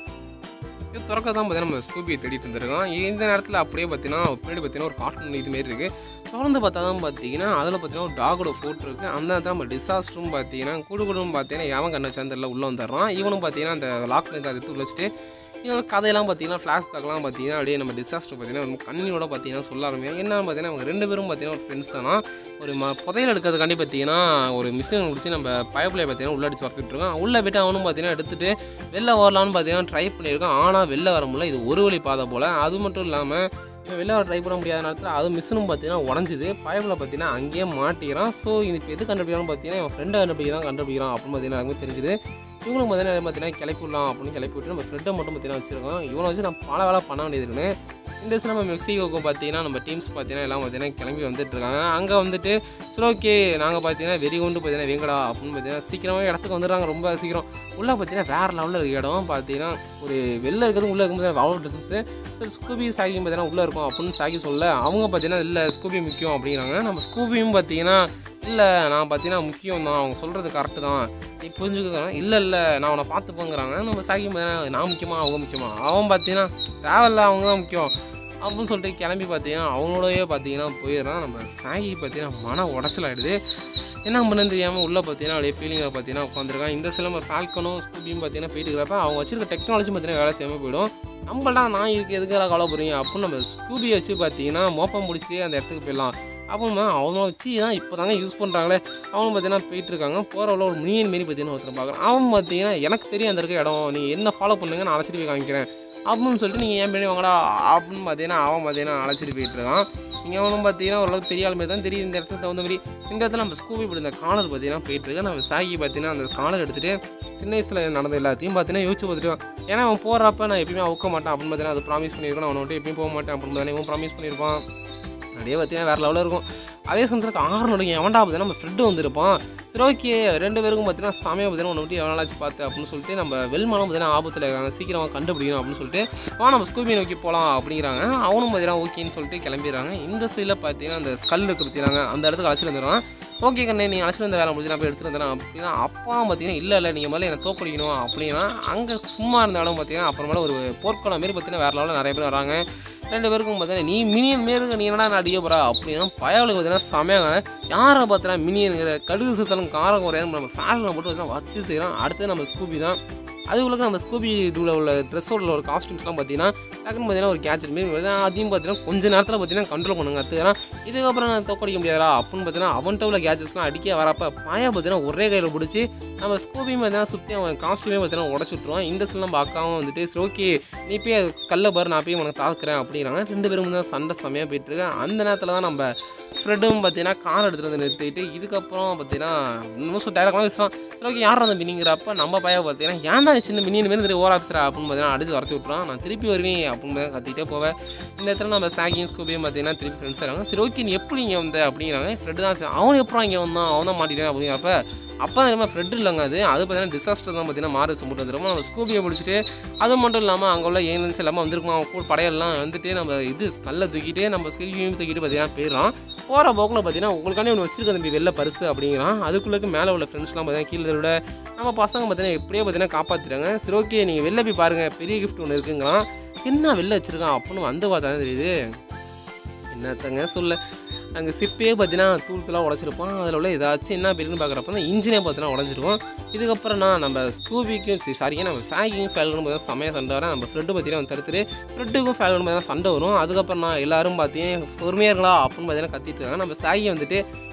இது திறக்க தான் பார்த்தீங்கன்னா நம்ம ஸ்கூபியை தேடிட்டு இருந்திருக்கோம் இந்த நேரத்தில் அப்படியே பார்த்தீங்கன்னா பின்னாடி பார்த்தீங்கன்னா ஒரு கார்ட்டூன் இது மாரி இருக்குது தொடர்ந்து பார்த்தா தான் பார்த்தீங்கன்னா அதில் பார்த்தீங்கன்னா ஒரு டாகோட ஃபோட்டோ இருக்குது அந்த நேரத்தில் நம்ம டிசாஸ்டரும் பார்த்தீங்கன்னா குடு குடுன்னு பார்த்தீங்கன்னா எவன் கண்ண சந்திரில் உள்ளே வந்துடுறான் இவனும் பார்த்தீங்கன்னா அந்த லாக்ல இருந்து அதை எடுத்து உள்ள வச்சுட்டு இவனோட கதையெல்லாம் பார்த்தீங்கன்னா ஃப்ளாஷ்பேக்லாம் பார்த்தீங்கன்னா அப்படியே நம்ம டிசாஸ்டர் பார்த்தீங்கன்னா ரொம்ப கண்ணியோட பார்த்தீங்கன்னா சொல்ல ஆரம்பிக்கும் என்னன்னு பார்த்தீங்கன்னா அவங்க ரெண்டு பேரும் பார்த்தீங்கன்னா ஒரு ஃப்ரெண்ட்ஸ் தானா ஒரு ம புதையல் எடுக்கிறதுக்காண்டி பார்த்தீங்கன்னா ஒரு மிஷின் முடிச்சு நம்ம பயப்பிள்ளைய பார்த்தீங்கன்னா உள்ள அடிச்சு வரத்துட்டு இருக்கோம் உள்ளே போய்ட்டு அவனும் பார்த்தீங்கன்னா எடுத்துட்டு வெளில வரலான்னு பார்த்தீங்கன்னா ட்ரை பண்ணியிருக்கான் ஆனால் வெளில வர முடியல இது ஒரு வழி பாதை போல் அது மட்டும் இல்லாமல் இவன் வெளில வர ட்ரை பண்ண முடியாத நேரத்தில் அது மிஷினும் பார்த்தீங்கன்னா உடஞ்சிது பயப்பில் பார்த்தீங்கன்னா அங்கேயே மாட்டிக்கிறான் ஸோ இது இப்போ எது கண்டுபிடிக்கிறான்னு பார்த்தீங்கன்னா இவன் ஃப்ரெண்டை கண்டுபிடிக்கிறான் கண்டுபிடிக்கிறான் அப்படின்னு பார்த்தீங்கன்னா எல்லாருமே தெரிஞ்சுது இவங்களும் பார்த்தீங்கன்னா பார்த்தீங்கன்னா கிளப்பி விடலாம் அப்படின்னு கிளப்பி விட்டு நம்ம ஃப்ரெட்டை மட்டும் பார்த்தீங்கன்னா வச்சிருக்கோம் இவனை வச்சு நான் பல வேலை பண்ண வேண்டியது இருக்குன்னு இந்த வருஷம் நம்ம மெக்சிகோக்கு பார்த்தீங்கன்னா நம்ம டீம்ஸ் பார்த்தீங்கன்னா எல்லாம் பார்த்தீங்கன்னா கிளம்பி வந்துட்டு இருக்காங்க அங்கே வந்துட்டு சரி ஓகே நாங்கள் பார்த்தீங்கன்னா வெறி கொண்டு பார்த்தீங்கன்னா வேங்கடா அப்படின்னு பார்த்தீங்கன்னா சீக்கிரமாக இடத்துக்கு வந்துடுறாங்க ரொம்ப சீக்கிரம் உள்ளே பார்த்தீங்கன்னா வேறு லெவலில் இருக்க இடம் பார்த்தீங்கன்னா ஒரு வெளில இருக்கிறது உள்ளே இருக்கும்போது அவ்வளோ டிஸ்டன்ஸு சரி ஸ்கூபி சாகி பார்த்தீங்கன்னா உள்ளே இருக்கும் அப்படின்னு சாகி சொல்ல அவங்க பார்த்தீங்கன்னா இல்லை ஸ்கூபி முக்கியம் அப்படிங்கிறாங்க நம்ம ஸ்கூபியும் பார்த்தீங்கன்னா இல்லை நான் பார்த்தீங்கன்னா முக்கியம் தான் அவங்க சொல்கிறது கரெக்டு தான் நீ புரிஞ்சுக்கலாம் இல்லை இல்லை நான் அவனை பார்த்துப்போங்கிறாங்க நம்ம சாகி பார்த்தீங்கன்னா நான் முக்கியமா அவங்க முக்கியமா அவன் பார்த்தீங்கன்னா தேவையில்ல அவங்க தான் முக்கியம் அப்படின்னு சொல்லிட்டு கிளம்பி பார்த்தீங்கன்னா அவனோடயே பார்த்தீங்கன்னா போயிடுறான் நம்ம சாகி பார்த்தீங்கன்னா மன உடச்சல் ஆகிடுது என்ன பண்ணுன்னு தெரியாமல் உள்ளே பார்த்தீங்கன்னா அப்படியே ஃபீலிங்கில் பார்த்தீங்கன்னா உட்காந்துருக்கான் இந்த சில நம்ம ஃபால்கனும் ஸ்கூபியும் பார்த்தீங்கன்னா போயிட்டு இருக்கிறப்ப அவங்க வச்சிருக்க டெக்னாலஜி பார்த்தீங்கன்னா வேலை செய்யாமல் போயிடும் நம்மளாம் நான் இருக்கு எதுக்கெல்லாம் கவலை போகிறீங்க அப்படின்னு நம்ம ஸ்கூபியை வச்சு பார்த்தீங்கன்னா மோப்பம் முடிச்சுட்டே அந்த இடத்துக்கு போயிடலாம் அப்புறமா அவனை வச்சு தான் இப்போ தாங்க யூஸ் பண்ணுறாங்களே அவனும் பார்த்தீங்கன்னா போயிட்டு இருக்காங்க போகிறவள ஒரு மினியன் மாரி பார்த்தீங்கன்னா ஒருத்தர் பார்க்குறான் அவன் பார்த்தீங்கன்னா எனக்கு தெரியும் அந்த இருக்க இடம் நீ என்ன ஃபாலோ பண்ணுங்க நான் அழைச்சிட்டு போய் காமிக்கிறேன் அப்படின்னு சொல்லிட்டு நீங்கள் ஏன் பண்ணி வாங்கடா அப்படின்னு பார்த்தீங்கன்னா அவன் பார்த்தீங்கன்னா அழைச்சிட்டு போயிட்டு இருக்கான் இங்கே அவனும் பார்த்தீங்கன்னா ஓரளவுக்கு பெரிய ஆள் மாதிரி தான் தெரியும் இந்த இடத்துக்கு தகுந்த மாதிரி இந்த இடத்துல நம்ம ஸ்கூபி இப்படி இந்த காலர் பார்த்தீங்கன்னா போயிட்டு இருக்கு நம்ம சாகி பார்த்தீங்கன்னா அந்த காலர் எடுத்துகிட்டு சின்ன வயசில் நடந்த எல்லாத்தையும் பார்த்தீங்கன்னா யோசிச்சு பார்த்துட்டு ஏன்னா அவன் போகிறப்ப நான் எப்பயுமே அவுக்க மாட்டேன் அப்படின்னு பார்த்தீங்கன்னா அது ப்ராமிஸ் பண்ணியிருக்கேன் அவனை விட்டு எப்பயும் போக மாட்டேன் அப்படின்னு பார்த்தீங்கன்னா இவன் ப்ராமிஸ் பண்ணியிருப்பான் அப்படியே பார்த்தீங்கன்னா வேறு லெவலில் இருக்கும் அதே சமயத்தில் ஆறு நடுங்க எவன்டா பார்த்தீங்கன்னா நம்ம ஃப்ரெண்டு வந்திருப்பான் சரி ஓகே ரெண்டு பேருக்கும் பார்த்தீங்கன்னா சமயம் பார்த்தீங்கன்னா ஒன்று விட்டு எவ்வளோ நாளாச்சு பார்த்து அப்படின்னு சொல்லிட்டு நம்ம வெல்மாலும் பார்த்தீங்கன்னா ஆபத்தில் இருக்காங்க சீக்கிரம் கண்டுபிடிக்கணும் அப்படின்னு சொல்லிட்டு வா நம்ம ஸ்கூபி நோக்கி போகலாம் அப்படிங்கிறாங்க அவனும் பார்த்தீங்கன்னா ஓகேன்னு சொல்லிட்டு கிளம்பிடுறாங்க இந்த சைடில் பார்த்தீங்கன்னா அந்த ஸ்கல் இருக்கிறாங்க அந்த இடத்துக்கு அழைச்சிட்டு வந்துடுவான் ஓகே கண்ணே நீ அழைச்சிட்டு வந்த வேலை முடிஞ்சு நான் போய் எடுத்துட்டு வந்தேன் அப்படின்னா அப்பா பார்த்தீங்கன்னா இல்லை இல்லை நீங்கள் முதல்ல என்னை தோக்கடிக்கணும் அப்படின்னா அங்கே சும்மா இருந்த இடம் பார்த்தீங்கன்னா அப்புறமேல ஒரு போர்க்குளம் மாரி பார்த்தீங்கன்னா வேறு லெவலில் நிறைய பேர் வராங்க ரெண்டு பேருக்கும் பார்த்தீங்கன்னா நீ மினியன் மாரி நீ என்னடா நான் அடிக்க போகிறா அப்படின்னா பயவுக்கு பார்த்தீங்கன்னா செமையாக யாரை பார்த்தீங்கன்னா மினியனுங்கிற கடுகு சுத்தலும் காரம் குறையாது நம்ம ஃபேஷனில் போட்டு பார்த்தீங்கன்னா வச்சு செய்கிறோம் அடுத்து நம்ம ஸ்கூபி தான் அதுக்குள்ள நம்ம ஸ்கூபி இதுல உள்ள ட்ரெஸ்ஸோட உள்ள காஸ்டியூம்ஸ்லாம் பார்த்தீங்கன்னா டக்குன்னு பார்த்தீங்கன்னா ஒரு கேட்ஜெட் மாரி வருது அதையும் பார்த்தீங்கன்னா கொஞ்ச நேரத்தில் பார்த்தீங்கன்னா கண்ட்ரோல் பண்ணுங்க கற்றுக்கலாம் இதுக்கப்புறம் நான் தோக்கடிக்க முடியாதா அப்படின்னு பார்த்தீங்கன்னா அவன்கிட்ட உள்ள கேட்ஜெட்ஸ்லாம் அடிக்க வரப்ப பாயா பார்த்தீங்கன்னா ஒரே கையில் பிடிச்சி நம்ம ஸ்கூபியும் பார்த்தீங்கன்னா சுற்றி அவன் காஸ்டியூமே பார்த்தீங்கன்னா உடச்சு விட்ருவான் இந்த சில நம்ம அக்காவும் வந்துட்டு சரி ஓகே நீ போய் ஸ்கல்ல பாரு நான் போய் உனக்கு தாக்குறேன் அப்படிங்கிறாங்க ரெண்டு பேரும் தான் சண்டை செம்மையாக போயிட்டு இருக்கு அந்த நேரத்தில் தான் நம்ம ஃப்ரெண்டும் பார்த்தீங்கன்னா கார் எடுத்துகிட்டு வந்து நிறுத்திட்டு இதுக்கப்புறம் பார்த்தீங்கன்னா நிமிஷம் டைலாக்லாம் பேசுகிறான் சரி ஓகே யார் அந்த மினிங்கிறப்ப நம்ம பையன் பார்த்தீங்கன்னா ஏன் தான் நீ சின்ன மினியன் மாரி தெரியும் ஓவர் ஆஃபீஸரா அப்படின்னு பார்த்தீங்கன்னா அடிச்சு வரச்சு விட்றான் நான் திருப்பி வருவேன் அப்படின்னு கத்திட்டே போவேன் இந்த இடத்துல நம்ம சாகியும் ஸ்கூபியும் பார்த்தீங்கன்னா திருப்பி ஃப்ரெண்ட்ஸ் இருக்காங்க சரி ஓகே நீ எப்படி இங்கே வந்த அப்படிங்கிறாங்க ஃப்ரெண்டு தான் சரி, அவன் எப்பறம் இங்கே வந்தான் அவன் தான் மாட்டிட்டேன் அப்படிங்கிறப்ப அப்போ தான் நம்ம ஃப்ரெட் இல்லைங்க அது அது பார்த்தீங்கன்னா டிசாஸ்டர் தான் பார்த்தீங்கன்னா மாறு சம்பட்டு வந்துடும் நம்ம ஸ்கூபியை பிடிச்சிட்டு அது மட்டும் இல்லாமல் அங்கே உள்ள ஏலியன்ஸ் எல்லாமே வந்திருக்கும் அவன் கூட படையெல்லாம் வந்துட்டு நம்ம இது கல்லை தூக்கிட்டு நம்ம ஸ்கூபியும் தூக்கிட்டு பார்த்தீங்கன்னா போயிடலாம் போகிற போக்கில் பார்த்தீங்கன்னா உங்களுக்காண்டி ஒன்று வச்சிருக்க தம்பி வெளில பரிசு அப்படிங்கிறான் அதுக்குள்ளே மேலே உள்ள ஃப்ரெண்ட்ஸ்லாம் பார்த்தீங்கன்னா கீழே விட நம்ம பசங்க பார்த்தீங்கன்னா எப்படியோ பார்த்தீங்கன்னா காப்பாற்றிட்டாங்க சரி ஓகே நீங்கள் வெளில போய் பாருங்கள் பெரிய கிஃப்ட் ஒன்று இருக்குங்கிறான் என்ன வெளில வச்சுருக்கான் அப்படின்னு வந்து பார்த்தா தான் தெரியுது என்னத்தங்க சொல்ல அங்கே சிப்பே பார்த்தீங்கன்னா தூள் தூளாக உடச்சிருப்போம் அதில் உள்ள ஏதாச்சும் என்ன பேருன்னு பார்க்குறப்ப தான் இன்ஜினே பார்த்தீங்கன்னா உடஞ்சிருக்கும் இதுக்கப்புறம் நான் நம்ம ஸ்கூபிக்கும் சரி சாரிங்க நம்ம சாகிக்கும் ஃபேல்கனும் பார்த்தீங்கன்னா செமையாக சண்டை வரேன் நம்ம ஃப்ரெண்டு பார்த்தீங்கன்னா வந்து தடுத்துட்டு ஃப்ரெண்டுக்கும் ஃபேல்கனும் பார்த்தீங்கன்னா சண்டை வரும் அதுக்கப்புறம் நான் எல்லாரும் பார்த்தீங்கன்னா பொறுமையாக இருங்களா அப்படின்னு பார்த்தீங்கன்னா கத்திட்டு இருக்காங்க நம்ம சாகி வந்துட்டு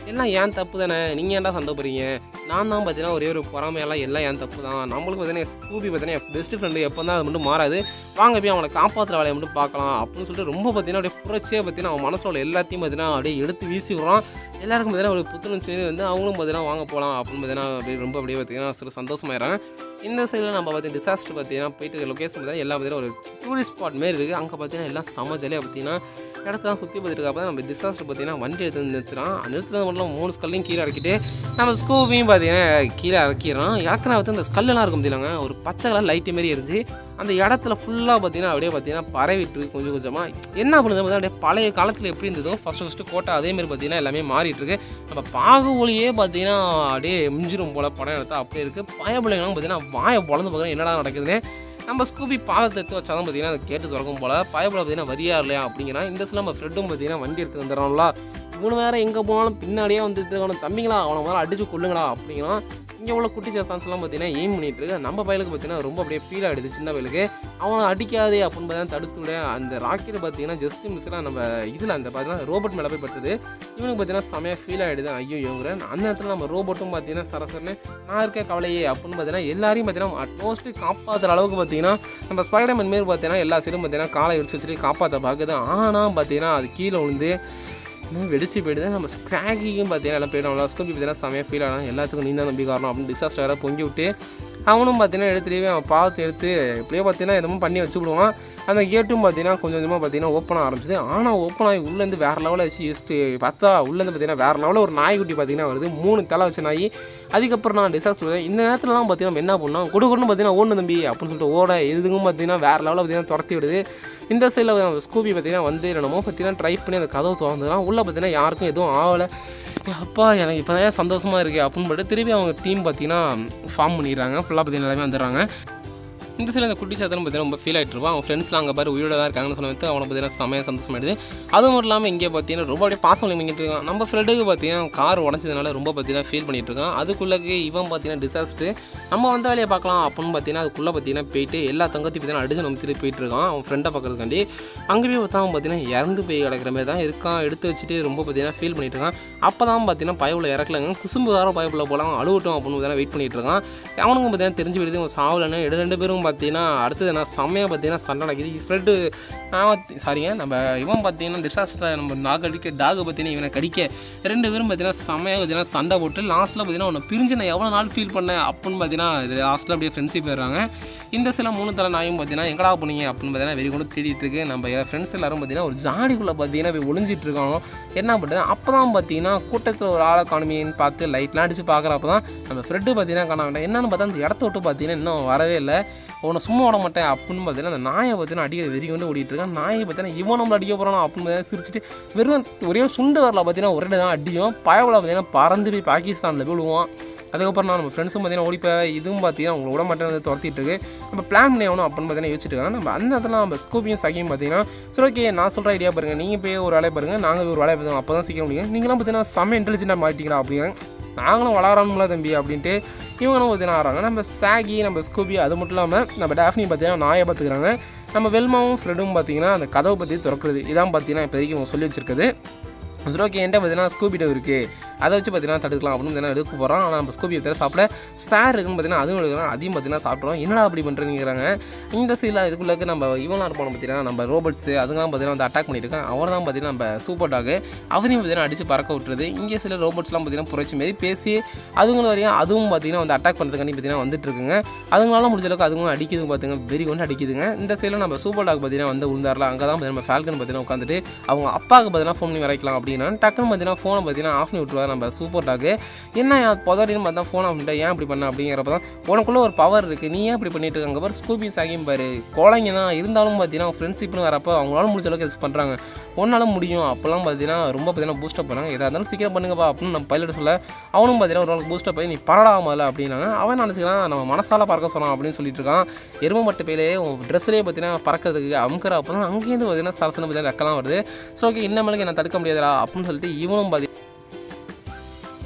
எல்லாம் ஏன் தப்பு தானே நீங்கள் ஏன்டா சண்டை போகிறீங்க நான் தான் பார்த்தீங்கன்னா ஒரே ஒரு பொறாமையெல்லாம் எல்லாம் ஏன் தப்பு தான் நம்மளுக்கு பார்த்தீங்கன்னா ஸ்கூபி பார்த்தீங்கன்னா பெஸ்ட் ஃப்ரெண்டு எப்போ தான் அது மட்டும் மாறாது வாங்க போய் அவனை காப்பாற்றுற வேலையை மட்டும் பார்க்கலாம் அப்படின்னு சொல்லிட்டு ரொம்ப பார்த்தீங்கன்னா அப்படியே புரட்சியாக பார்த்தீங்கன்னா அவன் மனசில் உள்ள எல்லாத்தையும் பார்த்தீங்கன்னா அப்படியே எடுத்து வீசி விட்றான் எல்லாருக்கும் பார்த்தீங்கன்னா ஒரு புத்துணர்ச்சி வந்து அவங்களும் பார்த்தீங்கன்னா வாங்க போகலாம் அப்படின்னு பார்த்தீங்கன்னா அப்படியே ரொம்ப அப்படியே பார்த்தீங்கன்னா சில சந்தோஷமாயிடுறாங்க இந்த சைடில் நம்ம பார்த்தீங்கன்னா டிசாஸ்டர் பார்த்தீங்கன்னா போயிட்டு லொக்கேஷன் பார்த்தீங்கன்னா எல்லாம் பார்த்தீங்கன்னா ஒரு டூரிஸ்ட் ஸ்பாட் மாரி இருக்குது அங்கே பார்த்தீங்கன்னா எல்லாம் செம ஜாலியாக பார்த்தீங்கன்னா இடத்தெல்லாம் சுற்றி பார்த்துட்டு இருக்கப்ப நம்ம டிசாஸ்டர் பார்த்தீங்கன்னா வண்டி எடுத்து வந்து நிறுத்துறான் நிறுத்துறது மட்டும் மூணு ஸ்கல்லையும் கீழே இறக்கிட்டு நம்ம ஸ்கூபையும் பார்த்தீங்கன்னா கீழே இறக்கிடுறோம் இறக்குனா வந்து அந்த ஸ்கல்லெல்லாம் இருக்கும் பார்த்தீங்களா ஒரு பச்சை கலர் லைட்டு மாரி இருந்துச்சு அந்த இடத்துல ஃபுல்லாக பார்த்தீங்கன்னா அப்படியே பார்த்தீங்கன்னா பரவிட்டு இருக்கு கொஞ்சம் கொஞ்சமாக என்ன பண்ணுது பார்த்தா அப்படியே பழைய காலத்தில் எப்படி இருந்ததோ ஃபஸ்ட்டு ஃபஸ்ட்டு கோட்டை அதேமாரி பார்த்தீங்கன்னா எல்லாமே மாறிட்டு இருக்கு நம்ம பாகுபலியே பார்த்தீங்கன்னா அப்படியே மிஞ்சிரும் போல படம் எடுத்தா அப்படியே இருக்குது பயபிள்ளைங்களாம் பார்த்தீங்கன்னா வாயை பொழந்து பார்க்குறேன் என்னடா நடக்குதுன்னு நம்ம ஸ்கூபி பாதத்தை எடுத்து வச்சாதான் பார்த்தீங்கன்னா அதை கேட்டு திறக்கும் போல பயப்பட பார்த்தீங்கன்னா வரியா இல்லையா அப்படிங்கிறான் இந்த சில நம்ம ஃப்ரெண்டும் பார்த்தீங்கன்னா வண்டி எடுத்து வந்துடுறான்ல இவனு வேற எங்கே போனாலும் பின்னாடியே வந்து அவனை தம்பிங்களா அவனை மேலே அடிச்சு கொள்ளுங்களா அப்படிங்கிறான் இங்கே உள்ள குட்டி சத்தான்ஸ்லாம் பார்த்தீங்கன்னா எய்ம் பண்ணிட்டு இருக்கு நம்ம பையலுக்கு பார்த்தீங்கன்னா ரொம்ப அப்படியே ஃபீல் ஆகிடுது சின்ன பையலுக்கு அவனை அடிக்காதே அப்படின்னு பார்த்தா தடுத்து விட அந்த ராக்கெட் பார்த்தீங்கன்னா ஜஸ்ட் மிஸ்லாம் நம்ம இதில் அந்த பார்த்தீங்கன்னா ரோபோட் மேலே போய் பட்டுது இவனுக்கு பார்த்தீங்கன்னா செமையாக ஃபீல் ஆகிடுது ஐயோ இவங்கிற அந்த நேரத்தில் நம்ம ரோபோட்டும் பார்த்தீங்கன்னா சரசரன்னு நான் இருக்க கவலையே அப்படின்னு பார்த்தீங்கன்னா எல்லாரையும் பார்த்தீங்கன்னா அட்மோஸ்ட் காப்பாற்றுற அளவுக்கு பார்த்தீங்கன்னா நம்ம ஸ்பைடர்மேன் மாரி பார்த்தீங்கன்னா எல்லா சைடும் பார்த்தீங்கன்னா காலை இடிச்சு வச்சுட்டு காப்பாற்ற பார்க்குது ஆனால் பார்த்தீங்கன்னா அது கீழே விழுந்து இன்னும் வெடிச்சு போயிடுது நம்ம ஸ்க்ராகிக்கும் பார்த்தீங்கன்னா எல்லாம் போயிடும் ஸ்கூபி பார்த்தீங்கன்னா செமையாக ஃபீல் ஆகலாம் எல்லாத்துக்கும் நீ தான் நம்பி காரணம் அப்படின்னு டிசாஸ்டர் வேறு பொங்கி விட்டு அவனும் பார்த்தீங்கன்னா எடுத்துலேயே அவன் பார்த்து எடுத்து இப்படியே பார்த்தீங்கன்னா எதுவும் பண்ணி வச்சு விடுவான் அந்த கேட்டும் பார்த்தீங்கன்னா கொஞ்சம் கொஞ்சமாக பார்த்தீங்கன்னா ஓப்பன் ஆரம்பிச்சது ஆனால் ஓப்பன் ஆகி உள்ளேருந்து வேறு லெவலில் வச்சு ஜஸ்ட்டு பார்த்தா உள்ளேருந்து பார்த்தீங்கன்னா வேறு லெவலில் ஒரு நாய்க்குட்டி பார்த்தீங்கன்னா வருது மூணு தலை வச்ச நாய் அதுக்கப்புறம் நான் டிசாஸ்டர் இந்த நேரத்துலலாம் பார்த்தீங்கன்னா நம்ம என்ன பண்ணோம் கொடுக்கணும்னு பார்த்தீங்கன்னா ஓடணும் தம்பி அப்படின்னு சொல்லிட்டு ஓட எதுக்கும் பார்த்தீங்கன்னா வேறு லெவலில் பார்த்தீங்கன்னா துரத்தி விடுது இந்த சைடில் ஸ்கூபி பார்த்தீங்கன்னா வந்து என்னமோ பார்த்தீங்கன்னா ட்ரை பண்ணி அந்த கதவை திறந்துதான் உள்ளே பார்த்தீங்கன்னா யாருக்கும் எதுவும் ஆகலை அப்பா எனக்கு இப்போ தான் சந்தோஷமாக இருக்குது அப்படின்னு சொல்லிட்டு திருப்பி அவங்க டீம் பார்த்தீங்கன்னா ஃபார்ம் பண்ணிடுறாங்க ஃபுல்லாக பார்த்தீங்கன்னா எல்லாமே வந்துடுறாங்க இந்த சைடில் அந்த குட்டி சாத்தனும் பார்த்தீங்கன்னா ரொம்ப ஃபீல் ஆகிட்டு இருப்பான் அவன் ஃப்ரெண்ட்ஸ்லாம் அங்கே பாரு உயிரோட தான் இருக்காங்கன்னு சொன்னது அவனை பார்த்தீங்கன்னா செமையாக சந்தோஷமாயிடுது அது மட்டும் இல்லாமல் இங்கே பார்த்தீங்கன்னா ரொம்ப அப்படியே பாசம் பண்ணிட்டு இருக்கான் நம்ம ஃப்ரெண்டுக்கு பார்த்தீங்கன்னா கார் உடஞ்சதுனால ரொம்ப பார்த்தீங்கன்னா ஃபீல் பண்ணிட்டு இருக்கான் அதுக்குள்ளே இவன் பார்த்தீங்கன்னா டிசாஸ்ட்டு நம்ம வந்த வேலையை பார்க்கலாம் அப்படின்னு பார்த்தீங்கன்னா அதுக்குள்ளே பார்த்தீங்கன்னா போயிட்டு எல்லா தங்கத்தையும் பார்த்தீங்கன்னா அடிச்சு நம்ம திருப்பி போயிட்டு இருக்கான் அவன் ஃப்ரெண்டை பார்க்கறதுக்காண்டி அங்கே போய் பார்த்தா அவன் பார்த்தீங்கன்னா இறந்து போய் கிடக்கிற மாதிரி தான் இருக்கான் எடுத்து வச்சுட்டு ரொம்ப பார்த்தீங்கன்னா ஃபீல் பண்ணிட்டு இருக்கான் அப்போ தான் பார்த்தீங்கன்னா பயவில் இறக்கலங்க குசும்புகாரம் பயப்பில் போகலாம் அழுவட்டும் அப்படின்னு பார்த்தீங்கன்னா வெயிட் பண்ணிட்டு இருக்கான் அவனுக்கும் பார்த்தீங்கன்னா தெரிஞ்சு விடுது அவன் சாவலன்னு ரெண்டு ரெண்டு பேரும் பார்த்தீங்கன்னா அடுத்தது நான் செம்மையாக பார்த்தீங்கன்னா சண்டை நடக்குது ஃப்ரெண்டு நான் சாரிங்க நம்ம இவன் பார்த்தீங்கன்னா டிசாஸ்டர் நம்ம நாக் அடிக்க டாகை பார்த்தீங்கன்னா இவனை கடிக்க ரெண்டு பேரும் பார்த்தீங்கன்னா செம்மையாக பார்த்தீங்கன்னா சண்டை போட்டு லாஸ்ட்டில் பார்த்தீங்கன்னா உன்னை பிரிஞ்சு நான் எவ்வளோ நாள் ஃபீல் பண்ணேன் அப்படின்னு பார்த்தீங்கன்னா லாஸ்ட்டில் அப்படியே ஃப்ரெண்ட்ஷிப் போயிடுறாங்க இந்த சில மூணு தலை நாயும் பார்த்தீங்கன்னா எங்கடா போனீங்க அப்படின்னு பார்த்தீங்கன்னா வெறி கொண்டு தேடிட்டு இருக்கு நம்ம ஃப்ரெண்ட்ஸ் எல்லாரும் பார்த்தீங்கன்னா ஒரு ஜாடிக்குள்ளே பார்த்தீங்கன்னா போய் ஒளிஞ்சிட்டு இருக்காங்க என்ன பண்ணுறது அப்போ தான் பார்த்தீங்கன்னா கூட்டத்தில் ஒரு ஆளை காணுமேன்னு பார்த்து லைட்லாம் அடித்து பார்க்குறப்ப தான் நம்ம ஃப்ரெண்டு பார்த்தீங்கன்னா காணாமட்டேன் என்னன்னு பார்த்தா அந்த இடத்த விட்டு பார்த்தீங்கன்னா இன்னும் வரவே இல்லை உன்னை சும்மா விட மாட்டேன் அப்படின்னு பார்த்தீங்கன்னா அந்த நாயை பார்த்தீங்கன்னா அடிக்கிற வெறி கொண்டு ஓடிட்டு இருக்கான் நாயை பார்த்தீங்கன்னா இவன் நம்மளை அடிக்க போகிறான் அப்படின்னு பார்த்தீங்கன்னா சிரிச்சிட்டு வெறும் ஒரே சுண்டு வரல பார்த்தீங்கன்னா ஒரே தான் அடியும் பயவில் பார்த்தீங்கன்னா பறந்து போய் பாகிஸ்தானில் விழுவான் அதுக்கப்புறம் நான் நம்ம ஃப்ரெண்ட்ஸும் பார்த்தீங்கன்னா ஓடி போய் இதுவும் பார்த்தீங்கன்னா உங்களை விட மாட்டேன் வந்து துரத்திட்டு இருக்கு நம்ம பிளான் பண்ணி ஆகணும் அப்படின்னு பார்த்தீங்கன்னா யோசிச்சுட்டு இருக்காங்க நம்ம அந்த இடத்துல நம்ம ஸ்கூபியும் சகியும் பார்த்தீங்கன்னா சரி ஓகே நான் சொல்கிற ஐடியா பாருங்க நீங்கள் போய் ஒரு வேலையை பாருங்க நாங்கள் ஒரு வேலையை பார்த்து அப்போ தான் சீக்கிரம் முடியும் நீங்களாம் பார்த்தீங்கன்னா செம்ம இன்டெலிஜென்ட்டாக மாட்டிங்களா அப்படிங்க நாங்களும் வளரானுங்களா தம்பி அப்படின்ட்டு இவங்களும் பார்த்தீங்கன்னா ஆடுறாங்க நம்ம சாகி நம்ம ஸ்கூபி அது மட்டும் இல்லாமல் நம்ம டேஃப்னி பார்த்தீங்கன்னா நாயை பார்த்துக்கிறாங்க நம்ம வெல்மாவும் ஃப்ரெண்டும் பார்த்தீங்கன்னா அந்த கதவை பற்றி திறக்கிறது இதான் பார்த்தீங்கன்னா இப்போ வரைக்கும் இவங்க சொல்லி வச்சிருக்குது சரி ஓகே என்கிட்ட பார்த்தீங்கன்னா ஸ்கூபி டவ் இருக்குது அதை வச்சு பார்த்தீங்கன்னா தடுக்கலாம் அப்படின்னு பார்த்தீங்கன்னா எடுக்க போகிறோம் ஆனால் நம்ம ஸ்கூபி தவிர சாப்பிட ஸ்பேர் இருக்குன்னு பார்த்தீங்கன்னா அதுவும் எடுக்கிறோம் அதையும் பார்த்தீங்கன்னா சாப்பிட்றோம் என்னடா அப்படி பண்ணுறீங்கிறாங்க இந்த சைடில் இதுக்குள்ளே நம்ம இவனாக இருப்பான பார்த்தீங்கன்னா நம்ம ரோபோட்ஸ் அதுங்களாம் பார்த்தீங்கன்னா வந்து அட்டாக் பண்ணிட்டு இருக்கான் அவர் தான் பார்த்தீங்கன்னா நம்ம சூப்பர் டாக் அவரையும் பார்த்தீங்கன்னா அடித்து பறக்க விட்டுறது இங்கே சில ரோபோட்ஸ்லாம் பார்த்தீங்கன்னா புரட்சி மாரி பேசி அதுங்களும் வரையும் அதுவும் பார்த்தீங்கன்னா வந்து அட்டாக் பண்ணுறதுக்காண்டி பார்த்தீங்கன்னா வந்துட்டு இருக்குங்க அதுங்களால முடிஞ்ச அளவுக்கு அதுவும் அடிக்குது பார்த்துங்க வெறி கொண்டு அடிக்குதுங்க இந்த சைடில் நம்ம சூப்பர் டாக் பார்த்தீங்கன்னா வந்து உழுந்தாரில் அங்கே தான் பார்த்தீங்கன்னா நம்ம ஃபால்கன் பார்த்தீங்கன்னா உட்காந்துட்டு அவங்க அப்பாவுக்கு பார்த்தீங்கன்னா ஃபோன் பண்ணி வரைக்கலாம் அப்படின்னா டக்குன்னு பார்த்தீங்கன்னா ஃபோனை பார்த்தீங்கன்னா ஆஃப் பண்ணி விட்டுருவாரு நம்ம சூப்பர் டாக்கு என்ன புதறின்னு பார்த்தா ஃபோன் ஆஃப் பண்ணிட்டா ஏன் இப்படி பண்ண அப்படிங்கிறப்ப தான் உனக்குள்ள ஒரு பவர் இருக்குது நீ ஏன் இப்படி பண்ணிட்டு இருக்காங்க பாரு ஸ்கூபி சாகியும் பாரு குழந்தைங்க தான் இருந்தாலும் பார்த்தீங்கன்னா ஃப்ரெண்ட்ஷிப்னு வரப்போ அவங்களால முடிஞ்ச அளவுக்கு யூஸ் பண்ணுறாங்க ஒன்னால முடியும் அப்போல்லாம் பார்த்தீங்கன்னா ரொம்ப பார்த்தீங்கன்னா பூஸ்டப் பண்ணாங்க எதாக இருந்தாலும் சீக்கிரம் பண்ணுங்கப்பா அப்படின்னு நம்ம பைலட் சொல்ல அவனும் பார்த்தீங்கன்னா ஒரு நாள் பூஸ்டப் பண்ணி நீ பரடாமல அப்படின்னாங்க அவன் நினச்சிக்கிறான் நம்ம மனசால பறக்க சொன்னான் அப்படின்னு சொல்லிட்டு இருக்கான் எருமை மட்டு பையிலே உன் ட்ரெஸ்லேயே பார்த்தீங்கன்னா பறக்கிறதுக்கு அமுக்கிற அப்போ தான் அங்கேருந்து பார்த்தீங்கன்னா சரசன பார்த்தீங்கன்னா ரெக்கலாம் வருது ஸோ ஓகே இன்னமேலுக்கு என்ன தடுக்க முடியாதுடா அப்படின்னு சொல்லிட்டு இவனும் பார்த்தி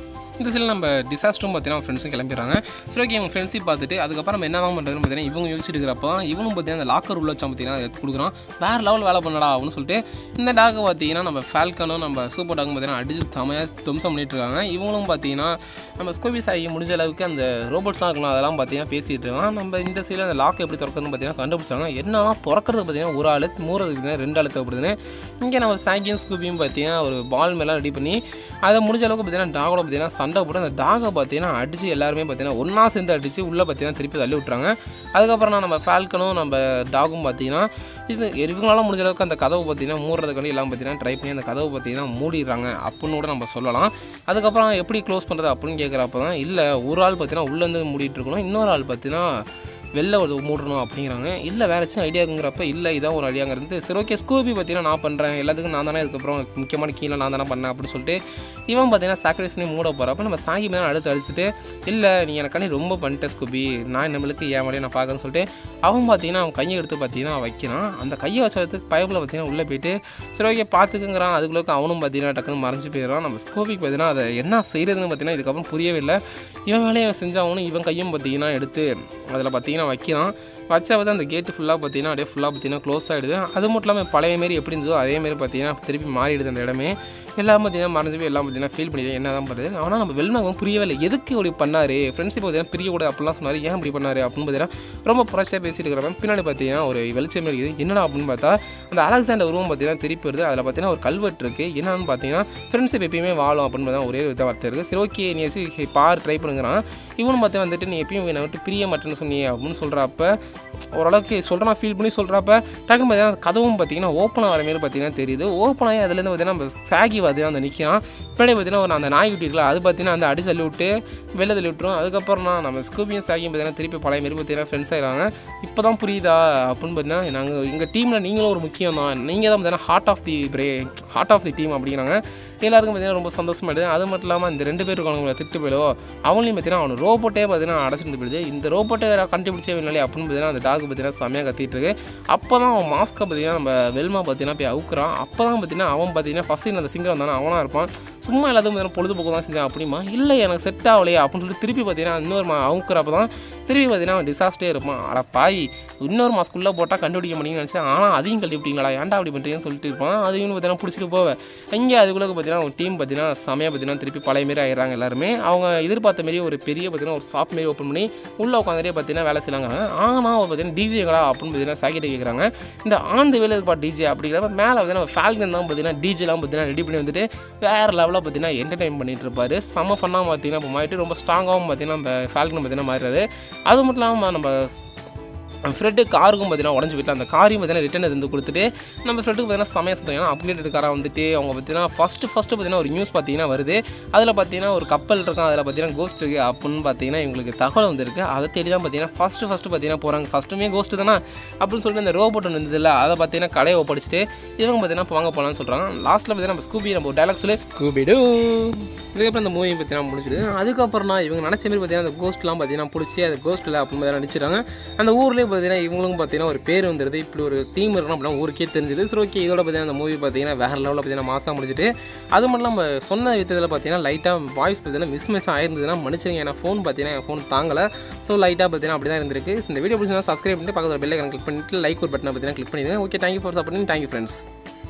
இந்த சைடில் நம்ம டிசாஸ்டரும் பார்த்தீங்கன்னா ஃப்ரெண்ட்ஸும் கிளம்பிடுறாங்க சரி ஓகே இவங்க ஃப்ரெண்ட்ஸையும் பார்த்துட்டு அதுக்கப்புறம் நம்ம என்ன தான் பண்ணுறதுன்னு பார்த்தீங்கன்னா இவங்க யோசிச்சுட்டு இருக்கிறப்ப தான் இவனும் பார்த்தீங்கன்னா அந்த லாக்கர் உள்ள வச்சா பார்த்தீங்கன்னா எடுத்து கொடுக்குறான் வேறு லெவல் வேலை பண்ணடா அப்படின்னு சொல்லிட்டு இந்த டாகை பார்த்தீங்கன்னா நம்ம ஃபேல்கனும் நம்ம சூப்பர் டாகும் பார்த்தீங்கன்னா அடிச்சு செமையாக துவம்சம் பண்ணிட்டு இருக்காங்க இவங்களும் பார்த்தீங்கன்னா நம்ம ஸ்கோபி சாயி முடிஞ்ச அளவுக்கு அந்த ரோபோட்ஸ்லாம் இருக்கலாம் அதெல்லாம் பார்த்தீங்கன்னா பேசிட்டு இருக்கான் நம்ம இந்த சைடில் அந்த லாக் எப்படி திறக்கிறதுன்னு பார்த்தீங்கன்னா கண்டுபிடிச்சாங்க என்னன்னா திறக்கிறது பார்த்தீங்கன்னா ஒரு ஆள் மூறது பார்த்தீங்கன்னா ரெண்டு ஆள் தேவைப்படுதுன்னு இங்கே நம்ம சாங்கியும் ஸ்கூபியும் பார்த்தீங்கன்னா ஒரு பால் மேலாம் ரெடி பண்ணி அதை முடிஞ்ச அளவுக்கு பார்த்தீங்கன்னா டாகோட பார்த்தீங்கன்னா சண்டை போட்டு அந்த டாகை பார்த்தீங்கன்னா அடிச்சு எல்லாருமே பார்த்தீங்கன்னா ஒன்றா சேர்ந்து அடிச்சு உள்ளே பார்த்தீங்கன்னா திருப்பி தள்ளி விட்றாங்க அதுக்கப்புறம் நம்ம ஃபால்கனும் நம்ம டாகும் பார்த்தீங்கன்னா இது இவங்களால முடிஞ்ச அளவுக்கு அந்த கதவை பார்த்தீங்கன்னா மூடுறதுக்காண்டி எல்லாம் பார்த்தீங்கன்னா ட்ரை பண்ணி அந்த கதவை பார்த்தீங்கன்னா மூடிடுறாங்க அப்படின்னு கூட நம்ம சொல்லலாம் அதுக்கப்புறம் எப்படி க்ளோஸ் பண்ணுறது அப்படின்னு கேட்குறப்ப தான் இல்லை ஒரு ஆள் பார்த்தீங்கன்னா உள்ளேருந்து மூடிட்டு இருக்கணும் இன்னொரு ஆள் பார்த்தீங்கன்னா வெளில ஒரு மூடணும் அப்படிங்கிறாங்க இல்லை வேறு ஏதாச்சும் ஐடியாங்கிறப்ப இல்லை இதான் ஒரு ஐடியாங்கிறது சரி ஓகே ஸ்கூபி பார்த்தீங்கன்னா நான் பண்ணுறேன் எல்லாத்துக்கும் நான் தானே இதுக்கப்புறம் முக்கியமான கீழே நான் தானே பண்ணேன் அப்படின்னு சொல்லிட்டு இவன் பார்த்தீங்கன்னா சாக்ரிஃபைஸ் பண்ணி மூட போகிறப்ப நம்ம சாங்கி மேலே அடுத்து அடிச்சுட்டு இல்லை நீ எனக்காண்டி ரொம்ப பண்ணிட்ட ஸ்கூபி நான் நம்மளுக்கு ஏன் வழியை நான் பார்க்கறேன்னு சொல்லிட்டு அவன் பார்த்தீங்கன்னா அவன் கையை எடுத்து பார்த்தீங்கன்னா வைக்கிறான் அந்த கையை வச்சதுக்கு பைப்பில் பார்த்தீங்கன்னா உள்ளே போயிட்டு சரி ஓகே பார்த்துக்குங்கிறான் அதுக்குள்ளே அவனும் பார்த்தீங்கன்னா டக்குன்னு மறைஞ்சு போயிடுறான் நம்ம ஸ்கோபிக்கு பார்த்தீங்கன்னா அதை என்ன செய்கிறதுன்னு பார்த்தீங்கன்னா இதுக்கப்புறம் புரியவே இல்லை இவன் வேலையை செஞ்சவனும் இவன் கையும் பார்த்தீங்கன்னா எடுத்து அதில் பார்த்தீங்கன்னா வைக்கிறான் வச்சா வந்து அந்த கேட்டு ஃபுல்லாக பார்த்தீங்கன்னா அப்படியே ஃபுல்லாக பார்த்தீங்கன்னா க்ளோஸ் ஆகிடுது அது மட்டும் இல்லாமல் பழைய மாரி எப்படி இருந்ததோ அதே மாரி பார்த்தீங்கன்னா திருப்பி மாறிடுது அந்த இடமே எல்லாம் பார்த்தீங்கன்னா மறைஞ்சு போய் எல்லாம் பார்த்தீங்கன்னா ஃபீல் பண்ணிடுது என்ன தான் பண்ணுறது ஆனால் நம்ம வெல்நாகம் புரியவே இல்லை எதுக்கு இப்படி பண்ணார் ஃப்ரெண்ட்ஷிப் பார்த்தீங்கன்னா பிரியக்கூடாது அப்படிலாம் சொன்னார் ஏன் இப்படி பண்ணார் அப்படின்னு பார்த்தீங்கன்னா ரொம்ப புரட்சியாக பேசிட்டு இருக்கிறவன் பின்னாடி பார்த்தீங்கன்னா ஒரு வெளிச்சம் இருக்குது என்னடா அப்படின்னு பார்த்தா அந்த அலெக்சாண்டர் உருவம் பார்த்தீங்கன்னா திருப்பி வருது அதில் பார்த்தீங்கன்னா ஒரு கல்வெட்டு இருக்குது என்னன்னு பார்த்தீங்கன்னா ஃப்ரெண்ட்ஷிப் எப்பயுமே வாழும் அப்படின்னு தான் ஒரே வித வார்த்தை இருக்குது சரி ஓகே நீ வச்சு பார் ட்ரை பண்ணுங்கிறான் இவனும் பார்த்து வந்துட்டு நீ எப்பயும் என்னை விட்டு பிரிய மாட்டேன்னு சொன்னியே அப்படின்னு சொல்கிறப்ப ஓரளவுக்கு சொல்கிறான் ஃபீல் பண்ணி சொல்கிறப்ப டக்குன்னு பார்த்தீங்கன்னா கதவும் பார்த்தீங்கன்னா ஓப்பன் ஆகிற மாரி பார்த்தீங்கன்னா தெரியுது ஓப்பன் ஆகி அதுலேருந்து பார்த்தீங்கன்னா நம்ம சாகி பார்த்தீங்கன்னா அந்த நிற்கிறான் பின்னாடி பார்த்தீங்கன்னா ஒரு அந்த நாய்க்குட்டி இருக்குல்ல அது பார்த்தீங்கன்னா அந்த அடி தள்ளி விட்டு வெளில தள்ளி விட்டுரும் அதுக்கப்புறம் நான் நம்ம ஸ்கூபியும் சாகியும் பார்த்தீங்கன்னா திருப்பி பழைய மாரி பார்த்தீங்கன்னா ஃப்ரெண்ட்ஸ் ஆகிறாங்க இப்போ தான் புரியுதா அப்படின்னு பார்த்தீங்கன்னா நாங்கள் எங்கள் டீமில் நீங்களும் ஒரு முக்கியம் தான் நீங்கள் தான் பார்த்தீங்கன்னா heart of the pray heart of the team அப்படிங்கிறாங்க எல்லாருக்கும் பார்த்தீங்கன்னா ரொம்ப சந்தோஷமாயிடுது அது மட்டும் இல்லாமல் இந்த ரெண்டு பேர் இருக்கவங்களை திட்டு போயிடுவோ அவங்களையும் பார்த்தீங்கன்னா அவன் ரோபோட்டே பார்த்தீங்கன்னா அடைச்சிட்டு போயிடுது இந்த ரோபோட்டை கண்டுபிடிச்சே இல்லையே அப்படின்னு பார்த்தீங்கன்னா அந்த டாக் பார்த்தீங்கன்னா செம்மையாக கத்திட்டு இருக்கு அப்போ தான் அவன் மாஸ்க்கை பார்த்தீங்கன்னா நம்ம வெல்மா பார்த்தீங்கன்னா போய் அவுக்குறான் அப்போ தான் பார்த்தீங்கன்னா அவன் பார்த்தீங்கன்னா ஃபஸ்ட்டு அந்த சிங்கர் தானே அவனாக இருப்பான் சும்மா எல்லாத்துக்கும் பார்த்தீங்கன்னா பொழுதுபோக்கு தான் செஞ்சான் அப்படிமா இல்லை எனக்கு செட் ஆகலையே அப்படின்னு சொல்லிட்டு திருப்பி பார்த்தீங்கன்னா இன்னொரு மா அவுக்குறப்ப தான் திருப்பி பார்த்தீங்கன்னா அவன் டிசாஸ்டே இருப்பான் அட பாய் இன்னொரு மாஸ்க்குள்ளே போட்டால் கண்டுபிடிக்க முடியும்னு நினச்சேன் ஆனால் அதையும் கண்டுபிடிங்களா ஏன்டா அப்படி பண்ணுறீங்கன்னு சொல்லிட்டு இருப்பான் அதையும் பார்த்தீங்கன்னா பிடிச்சிட்டு போவேன் இங்கே அதுக்குள்ளே பார்த்தீங்கன்னா அவங்க டீம் பார்த்தீங்கன்னா செமையாக பார்த்தீங்கன்னா திருப்பி பழைய மாரி ஆயிடுறாங்க எல்லாருமே அவங்க எதிர்பார்த்த மாரி ஒரு பெரிய பார்த்தீங்கன்னா ஒரு ஷாப் மாரி ஓப்பன் பண்ணி உள்ளே உட்காந்துட்டே பார்த்தீங்கன்னா வேலை செய்யலாங்க ஆனால் அவர் பார்த்தீங்கன்னா டிஜேங்களா அப்படின்னு பார்த்தீங்கன்னா சாக்கிட்ட கேட்குறாங்க இந்த ஆண்டு வேலை இருப்பா டிஜே அப்படிங்கிறப்ப மேலே பார்த்தீங்கன்னா ஃபால்கன் தான் பார்த்தீங்கன்னா டிஜேலாம் பார்த்தீங்கன்னா ரெடி பண்ணி வந்துட்டு வேறு லெவலில் பார்த்தீங்கன்னா என்டர்டைன் பண்ணிட்டு இருப்பாரு செம்ம ஃபன்னாக பார்த்தீங்கன்னா இப்போ மாறிட்டு ரொம்ப ஸ்ட்ராங்காகவும் பார்த்தீங்கன்னா நம்ம ஃபால்கன் பார்த்தீங்கன்னா மாறுறாரு அது மட்டும் இல்லாமல் நம்ம ஃப்ரெட்டு காருக்கும் பார்த்தீங்கன்னா உடஞ்சி போயிட்டு அந்த காரையும் பார்த்தீங்கன்னா ரிட்டன் இருந்து கொடுத்துட்டு நம்ம ஃப்ரெட்டுக்கு பார்த்தீங்கன்னா சமயம் சுத்தம் ஏன்னா அப்டேட் காராக வந்துட்டு அவங்க பார்த்தீங்கன்னா ஃபஸ்ட்டு ஃபஸ்ட்டு பார்த்தீங்கன்னா ஒரு நியூஸ் பார்த்தீங்கன்னா வருது அதில் பார்த்தீங்கன்னா ஒரு கப்பல் இருக்கும் அதில் பார்த்தீங்கன்னா கோஸ்ட் இருக்குது அப்படின்னு பார்த்தீங்கன்னா இவங்களுக்கு தகவல் வந்திருக்கு அதை தேடி தான் பார்த்தீங்கன்னா ஃபஸ்ட்டு ஃபஸ்ட்டு பார்த்தீங்கன்னா போகிறாங்க ஃபஸ்ட்டுமே கோஸ்ட்டு தானே அப்படின்னு சொல்லிட்டு இந்த ரோபோட் ஒன்று இருந்ததில்ல அதை பார்த்தீங்கன்னா கடையை ஒப்படைச்சிட்டு இவங்க பார்த்தீங்கன்னா இப்போ வாங்க போகலான்னு சொல்கிறாங்க லாஸ்ட்டில் பார்த்தீங்கன்னா நம்ம ஸ்கூபி நம்ம ஒரு டைலாக் சொல்லி ஸ்கூபிடு இதுக்கப்புறம் இந்த மூவி பார்த்தீங்கன்னா முடிச்சிது அதுக்கப்புறம் நான் இவங்க நினச்ச மாதிரி பார்த்தீங்கன்னா அந்த கோஸ்ட்லாம் பார்த்தீங்கன்னா பிடிச்சி அந்த கோஸ்ட்டில் அப்படின்னு பார்த்தீங்கன்னா நடிச்சிடுறாங்க அந்த ஊர்லேயே பார்த்தீங்கன்னா இவங்களுக்கும் பார்த்தீங்கன்னா ஒரு பேர் வந்துருது இப்படி ஒரு தீம் இருக்கணும் அப்படின்னா ஊருக்கே தெரிஞ்சுது சரி ஓகே இதோட பார்த்தீங்கன்னா அந்த மூவி பார்த்தீங்கன்னா வேறு லெவலில் பார்த்தீங்கன்னா மாதம் முடிச்சுட்டு அது மட்டும் இல்லாமல் சொன்ன விதத்தில் பார்த்தீங்கன்னா லைட்டாக வாய்ஸ் பார்த்தீங்கன்னா மிஸ் மிஸ் ஆயிருந்ததுன்னா மன்னிச்சிருங்க ஏன்னா ஃபோன் பார்த்தீங்கன்னா என் ஃபோன் தாங்கலை ஸோ லைட்டாக பார்த்தீங்கன்னா அப்படி தான் இருந்திருக்கு இந்த வீடியோ பிடிச்சிருந்தா சப்ஸ்கிரைப் பண்ணிட்டு பக்கத்தில் பெல்லை கிளிக் பண்ணிட்டு லைக் ஒரு பட்டனை பார்த்தீங்கன்னா கிளிக் பண்ணிடுங்க okay thank you for supporting thank you friends